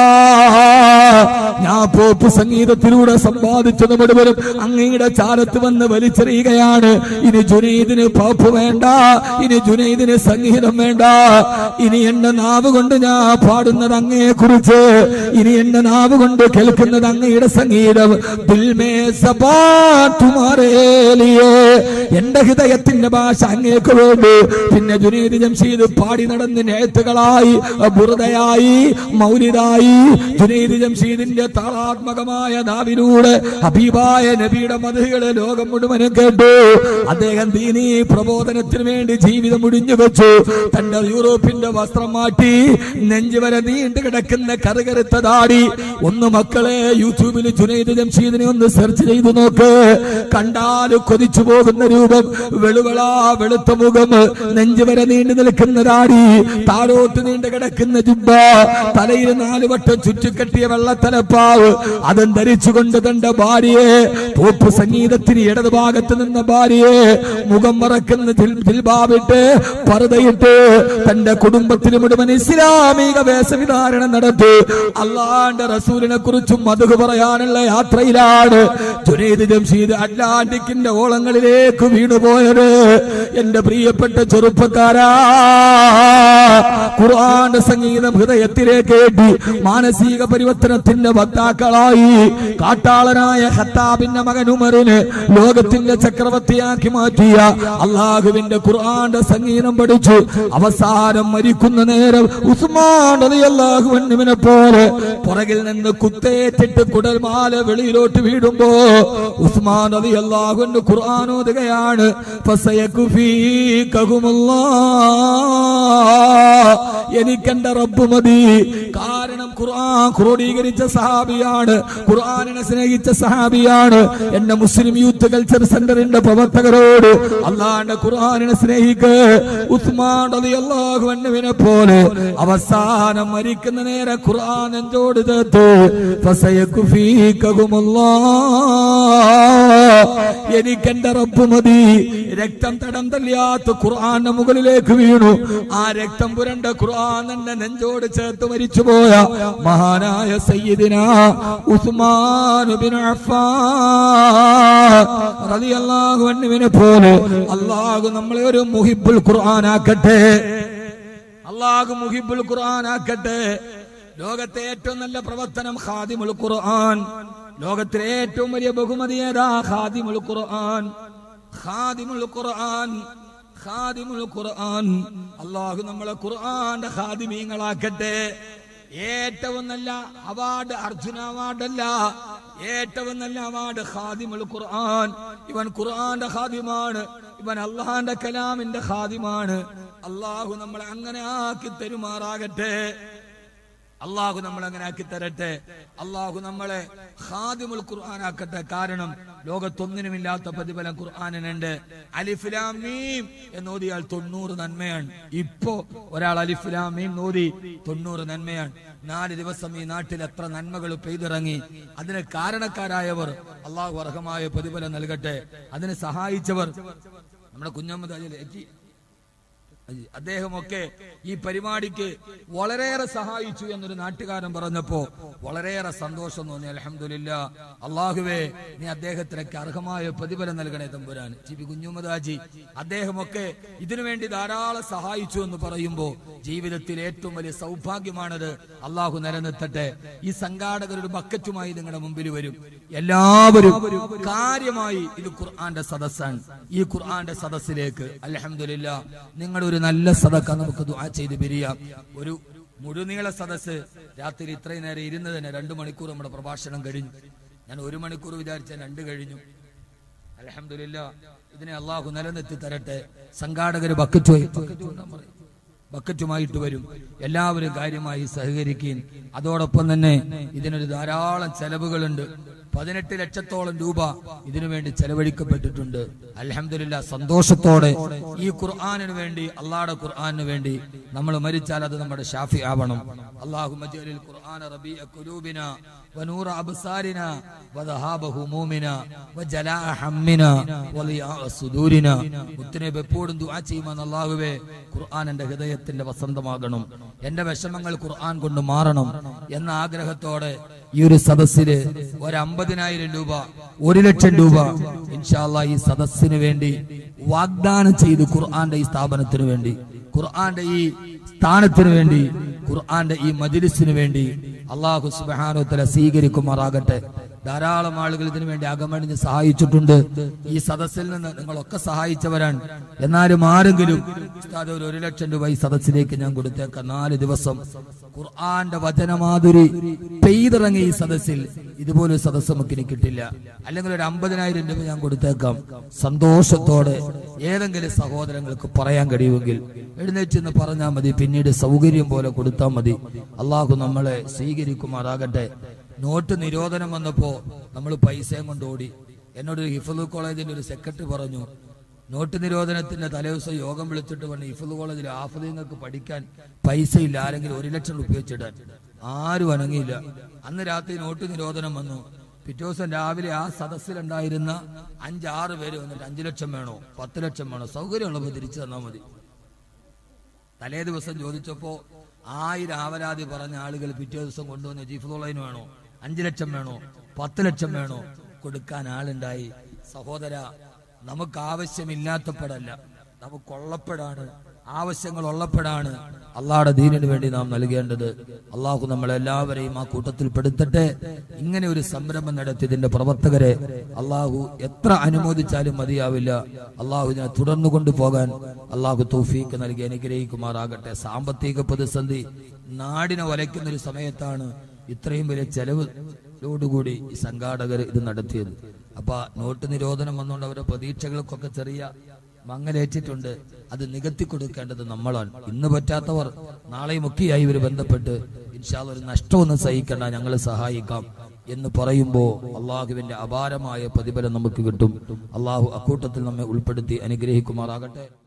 ഞാൻ പോപ്പ് സംഗീതത്തിലൂടെ സമ്പാദിച്ചത് മുഴുവനും അങ്ങയുടെ ചാരത്ത് വന്ന് വലിച്ചെറിയുകയാണ് ഇനി ജുനൈദിന് പോപ്പ് വേണ്ട ഇനി ജുനൈദിന് സംഗീതം വേണ്ട ഇനി എന്റെ നാവ് കൊണ്ട് ഞാൻ പാടുന്നത് അങ്ങയെ കുറിച്ച് ഇനി എന്റെ നാവ് കൊണ്ട് കേൾക്കുന്നത് അങ്ങയുടെ സംഗീതം ദിൽമേ സബാ തുമാരേ ലിയേ. എന്റെ ഹൃദയത്തിന്റെ ഭാഷ അങ്ങേക്ക് വേണ്ടി പിന്നെ ജുനീദ് ജംഷീദ് പാടി നടന്ന് നേത്തുകളായി ബുറുദയായി മൗലിദായി ജുനീദ് ജംഷീദിന്റെ താളാത്മകമായ നാവിലൂടെ ഹബീബായ നബിയുടെ മതകളെ ലോകം മുഴുവനും കേട്ടു അദ്ദേഹം ദീനീ പ്രബോധനത്തിന് വേണ്ടി ജീവിതം മുടിഞ്ഞു വെച്ചു തന്റെ യൂറോപ്പിന്റെ വസ്ത്രം മാറ്റി നെഞ്ചു വരെ നീണ്ടു കിടക്കുന്ന കറുകറുത്ത താടി ഒന്ന് മക്കളെ യൂട്യൂബിൽ ജുനൈദ് ജംഷീദിനെ ഒന്ന് സെർച്ച് ചെയ്തു നോക്ക് കണ്ടാൽ കൊതിച്ചു പോകുന്ന രൂപം വെളുവളാ വെളുത്ത മുഖം നെഞ്ചു വരെ നീണ്ടു നിൽക്കുന്ന താടി താഴോട്ട് നീണ്ടു കിടക്കുന്ന ജുബ തലയിൽ നാല് വട്ടം ചുറ്റിക്കെട്ടിയ വെള്ളത്തലപ്പാവ് അതും ധരിച്ചുകൊണ്ട് തന്റെ ഭാര്യയെ പോപ്പ് സംഗീതത്തിന് ഇടതുഭാഗത്ത് നിന്ന ഭാര്യയെ മുഖം മറക്കുന്ന ദിൽ- ദിൽബാവിട്ട് പറുതയിട്ട് തന്റെ കുടുംബത്തിന് മുഴുവൻ ഇസ്ലാമിക വേഷവിധാരണം നടത്തി അള്ളാന്റെ റസൂലിനെ കുറിച്ചും മധു പറയാനുള്ള യാത്രയിലാണ് ജുനൈദ് ജംഷീദ് അറ്റ്ലാന്റിക്കിന്റെ ഓളങ്ങളിലേക്ക് വീണുപോയത് എന്റെ പ്രിയപ്പെട്ട ചെറുപ്പക്കാരാ ഖുർആന്റെ സംഗീതം ഹൃദയത്തിലേക്ക് ഏറ്റി മാനസിക പരിവർത്തനത്തിന്റെ വക്താക്കളായി കാട്ടാളനായ ഖത്താബിന്റെ മകൻ ഉമറിന് ലോകത്തിന്റെ ചക്രവർത്തിയാക്കി മാറ്റിയ അള്ളാഹുവിന്റെ ഖുർആന്റെ സംഗീതം പഠിച്ചു അവസാനം മരിക്കുന്ന നേരം ഉസ്മാൻ അള്ളാഹുവിനെ പോലെ പുറകിൽ നിന്ന് കുത്തേറ്റിട്ട് കുടൽമാല വെളിയിലോട്ട് വീടുമ്പോ ഉസ്മാൻ അലി അള്ളാഹുവിന്റെ ഖുർആൻ ഓതുകയാണ് ഫസയകുഫീകഹുമുല്ലാ എനിക്കെന്റെ റബ്ബ് മതി കാരണം ഖുർആൻ ക്രോഡീകരിച്ച സഹാബിയാണ് ഖുർആനിനെ സ്നേഹിച്ച സഹാബിയാണ് എന്റെ മുസ്ലിം യൂത്ത് കൾച്ചർ സെന്ററിന്റെ പ്രവർത്തകരോട് അള്ളാന്റെ ഖുർആനിനെ സ്നേഹിക്ക് ഉസ്മാൻ റളിയല്ലാഹു അൻഹുവിനെ പോലെ അവസാനം മരിക്കുന്ന നേരെ ഖുർആൻ നെഞ്ചോട് ചേർത്ത് ഫസയകുഫീകഹുമുല്ലാ എനിക്കെന്റെ റബ്ബ് മതി രക്തം തടം തല്ലിയാത്ത ഖുർആന്റെ മുകളിലേക്ക് വീണു ആ രക്തം പുരണ്ട ഖുർആൻ തന്നെ നെഞ്ചോട് ചേർത്ത് മരിച്ചുപോയ മഹാനായ സയ്യിദിന ഉസ്മാൻ ബിൻ അഫ്ഫാൻ റളിയല്ലാഹു അൻഹുവിനെ പോലെ അള്ളാഹു നമ്മളെ ഒരു മുഹിബുൽ ഖുർആൻ ആക്കട്ടെ അള്ളാഹു മുഹിബുൽ ഖുർആൻ ആക്കട്ടെ ലോകത്തെ ഏറ്റവും നല്ല പ്രവർത്തനം ഖാദിമുൽ ഖുർആൻ ലോകത്തിലെ ഏറ്റവും വലിയ ബഹുമതി ഏതാ ഖാദിമുൽ ഖുർആൻ ഖാദിമുൽ ഖുർആൻ ഖാദിമുൽ ഖുർആൻ അള്ളാഹു നമ്മളെ ഖുർആന്റെ ഖാദിമീങ്ങളാക്കട്ടെ ഏറ്റവും നല്ല അവാർഡ് അർജുന അവാർഡല്ല ഏറ്റവും നല്ല അവാർഡ് ഖാദിമുൽ ഖുർആൻ ഇവൻ ഖുർആന്റെ ഖാദിമാണ് ഇവൻ അള്ളാഹാന്റെ കലാമിന്റെ ഖാദിമാണ് അള്ളാഹു നമ്മളെ അങ്ങനെ ആക്കി തരുമാറാകട്ടെ അള്ളാഹു നമ്മളെ അങ്ങനെ ആക്കി തരട്ടെ അള്ളാഹു നമ്മളെ ഖാദിമുൽ ഖുർആൻ ആക്കട്ടെ കാരണം ലോകത്തൊന്നിനുമില്ലാത്ത പ്രതിഫലം ഖുർആാനിനുണ്ട് അലിഫ്ലാം മീം എന്നോദിയാൽ തൊണ്ണൂറ് നന്മയാണ് ഇപ്പോ ഒരാൾ അലിഫ്ലാം മീം നോതി തൊണ്ണൂറ് നന്മയാണ് നാല് ദിവസം ഈ നാട്ടിൽ എത്ര നന്മകൾ പെയ്തിറങ്ങി അതിന് കാരണക്കാരായവർ അള്ളാഹു അർഹമായ പ്രതിഫലം നൽകട്ടെ അതിന് സഹായിച്ചവർ നമ്മുടെ കുഞ്ഞമ്മദ് അജിൽ എത്തി അദ്ദേഹമൊക്കെ ഈ പരിപാടിക്ക് വളരെയേറെ സഹായിച്ചു എന്നൊരു നാട്ടുകാരൻ പറഞ്ഞപ്പോ വളരെയേറെ സന്തോഷം തോന്നി അലഹമില്ല അള്ളാഹുവേ നീ അദ്ദേഹത്തിനൊക്കെ അർഹമായ പ്രതിഫലം നൽകണേ തമ്പുരാൻ ജി പി കുഞ്ഞുമദാജി അദ്ദേഹമൊക്കെ ഇതിനുവേണ്ടി ധാരാളം സഹായിച്ചു എന്ന് പറയുമ്പോ ജീവിതത്തിൽ ഏറ്റവും വലിയ സൗഭാഗ്യമാണത് അള്ളാഹു നിലനിർത്തട്ടെ ഈ സംഘാടകർ ഒരു ബക്കറ്റുമായി നിങ്ങളുടെ മുമ്പിൽ വരും എല്ലാവരും കാര്യമായി ഇത് ഖുർആന്റെ സദസ്സാണ് ഈ ഖുർആന്റെ സദസ്സിലേക്ക് അലഹമില്ല നിങ്ങളുടെ ഒരു നല്ല സദക്ക നമുക്ക് ദുആ ചെയ്ത് പിരിയാം ഒരു മുഴുനീള സദസ്സ് രാത്രി ഇത്രയും നേരം ഇരുന്നതിന് രണ്ടു മണിക്കൂർ നമ്മുടെ പ്രഭാഷണം കഴിഞ്ഞു ഞാൻ ഒരു മണിക്കൂർ വിചാരിച്ച രണ്ട് കഴിഞ്ഞു അലഹമില്ല ഇതിനെ അള്ളാഹു നിലനിർത്തി തരട്ടെ സംഘാടകര് ബക്കറ്റുമായി ബക്കറ്റ് കൊണ്ടാൻ പറയും ബക്കറ്റുമായിട്ട് വരും എല്ലാവരും കാര്യമായി സഹകരിക്കുകയും അതോടൊപ്പം തന്നെ ഇതിനൊരു ധാരാളം ചെലവുകളുണ്ട് പതിനെട്ട് ലക്ഷത്തോളം രൂപ ഇതിനു വേണ്ടി ചെലവഴിക്കപ്പെട്ടിട്ടുണ്ട് അലഹമില്ല സന്തോഷത്തോടെ ഈ ഖുർആാനിന് വേണ്ടി അള്ളാഹുടെ ഖുർആാനിന് വേണ്ടി നമ്മൾ മരിച്ചാൽ അത് നമ്മുടെ ഷാഫി ആവണം അള്ളാഹു മജലിൽ ഖുർആൻ റബീ ഖുലൂബിന ونور أبصارنا وذهاب همومنا وجلاء همنا وضياء صدورنا മുത്തിനബി എപ്പോഴും ദുആ ചെയ്യുമെന്ന് അല്ലാഹുവേ ഖുർആൻ എന്റെ ഹൃദയത്തിന്റെ വസന്തമാകണം എന്റെ വിഷമങ്ങൾ ഖുർആൻ കൊണ്ട് മാറണം എന്ന ആഗ്രഹത്തോടെ ഈ ഒരു സദസ്സില് ഒരു അമ്പതിനായിരം രൂപ ഒരു ലക്ഷം രൂപ ഇൻഷാല്ല ഈ സദസ്സിന് വേണ്ടി വാഗ്ദാനം ചെയ്തു ഖുർആന്റെ ഈ സ്ഥാപനത്തിന് വേണ്ടി ഖുർആന്റെ ഈ സ്ഥാനത്തിന് വേണ്ടി ഖുർആന്റെ ഈ മജിലിസിന് വേണ്ടി അള്ളാഹു സുബാനോത്തല സ്വീകരിക്കുമാറാകട്ടെ ധാരാളം ആളുകൾ ഇതിനു വേണ്ടി അകമണിഞ്ഞ് സഹായിച്ചിട്ടുണ്ട് ഈ സദസ്സിൽ നിന്ന് നിങ്ങളൊക്കെ സഹായിച്ചവരാണ് എന്നാലും ആരെങ്കിലും ഉസ്താദ് ഒരു ഒരു ലക്ഷം രൂപ ഈ സദസ്സിലേക്ക് ഞാൻ കൊടുത്തേക്കാം നാല് ദിവസം ഖുർആന്റെ വചനമാധുരി പെയ്തിറങ്ങിയ ഈ സദസ്സിൽ ഇതുപോലെ ഒരു സദസ്സ് നമുക്ക് ഇനി കിട്ടില്ല അല്ലെങ്കിൽ ഒരു അമ്പതിനായിരം രൂപ ഞാൻ കൊടുത്തേക്കാം സന്തോഷത്തോടെ ഏതെങ്കിലും സഹോദരങ്ങൾക്ക് പറയാൻ കഴിയുമെങ്കിൽ എഴുന്നേറ്റ് എന്ന് പറഞ്ഞാൽ മതി പിന്നീട് സൗകര്യം പോലെ കൊടുത്താൽ മതി അള്ളാഹു നമ്മളെ സ്വീകരിക്കുമാറാകട്ടെ നോട്ട് നിരോധനം വന്നപ്പോ നമ്മൾ പൈസയും കൊണ്ട് ഓടി എന്നോട് ഹിഫലു കോളേജിന്റെ ഒരു സെക്രട്ടറി പറഞ്ഞു നോട്ട് നിരോധനത്തിന്റെ തലേദിവസം യോഗം വിളിച്ചിട്ട് പറഞ്ഞു ഇഫുദ് കോളേജിൽ ആഫുദീങ്ങൾക്ക് പഠിക്കാൻ പൈസ ഇല്ല ആരെങ്കിലും ഒരു ലക്ഷം റുപ്യ വെച്ചിടാൻ ആരും അനങ്ങിയില്ല അന്ന് രാത്രി നോട്ട് നിരോധനം വന്നു പിറ്റേ ദിവസം രാവിലെ ആ സദസ്സിലുണ്ടായിരുന്ന അഞ്ചാറ് പേര് വന്നിട്ട് അഞ്ചു ലക്ഷം വേണോ പത്ത് ലക്ഷം വേണോ സൗകര്യമുള്ളപ്പോൾ തിരിച്ചു തന്നാൽ മതി തലേ ദിവസം ചോദിച്ചപ്പോ ആയിരം ആവരാതി പറഞ്ഞ ആളുകൾ പിറ്റേ ദിവസം കൊണ്ടുവന്ന് ജീഫുദുള്ളതിന് വേണോ അഞ്ചു ലക്ഷം വേണോ പത്ത് ലക്ഷം വേണോ കൊടുക്കാൻ ആളുണ്ടായി സഹോദര നമുക്ക് ആവശ്യമില്ലാത്തപ്പെടല്ല നമുക്കുള്ളപ്പെടാണ് ആവശ്യങ്ങൾ ഉള്ളപ്പെടാണ് അള്ളാഹുടെ ദീനിന് വേണ്ടി നാം നൽകേണ്ടത് അള്ളാഹു നമ്മളെല്ലാവരെയും ആ കൂട്ടത്തിൽ പെടുത്തട്ടെ ഇങ്ങനെ ഒരു സംരംഭം നടത്തിയതിന്റെ പ്രവർത്തകരെ അള്ളാഹു എത്ര അനുമോദിച്ചാലും മതിയാവില്ല അള്ളാഹു ഇതിനെ തുടർന്നു കൊണ്ടുപോകാൻ അള്ളാഹു തൗഫീക്ക് നൽകി അനുഗ്രഹിക്കുമാറാകട്ടെ സാമ്പത്തിക പ്രതിസന്ധി നാടിനെ വലയ്ക്കുന്ന ഒരു സമയത്താണ് ഇത്രയും വലിയ ചെലവിലോടുകൂടി ഈ സംഘാടകർ ഇത് നടത്തിയത് അപ്പൊ നോട്ട് നിരോധനം വന്നുകൊണ്ട് അവരുടെ പ്രതീക്ഷകൾക്കൊക്കെ ചെറിയ മങ്ങലേറ്റിട്ടുണ്ട് അത് നികത്തി കൊടുക്കേണ്ടത് നമ്മളാണ് ഇന്ന് പറ്റാത്തവർ നാളെയും ഒക്കെയായി ഇവർ ബന്ധപ്പെട്ട് ഇൻഷാല് ഒരു നഷ്ടമൊന്നും സഹിക്കണ്ട ഞങ്ങൾ സഹായിക്കാം എന്ന് പറയുമ്പോൾ അള്ളാഹുവിന്റെ അപാരമായ പ്രതിഫലം നമുക്ക് കിട്ടും അള്ളാഹു അക്കൂട്ടത്തിൽ നമ്മെ ഉൾപ്പെടുത്തി അനുഗ്രഹിക്കുമാറാകട്ടെ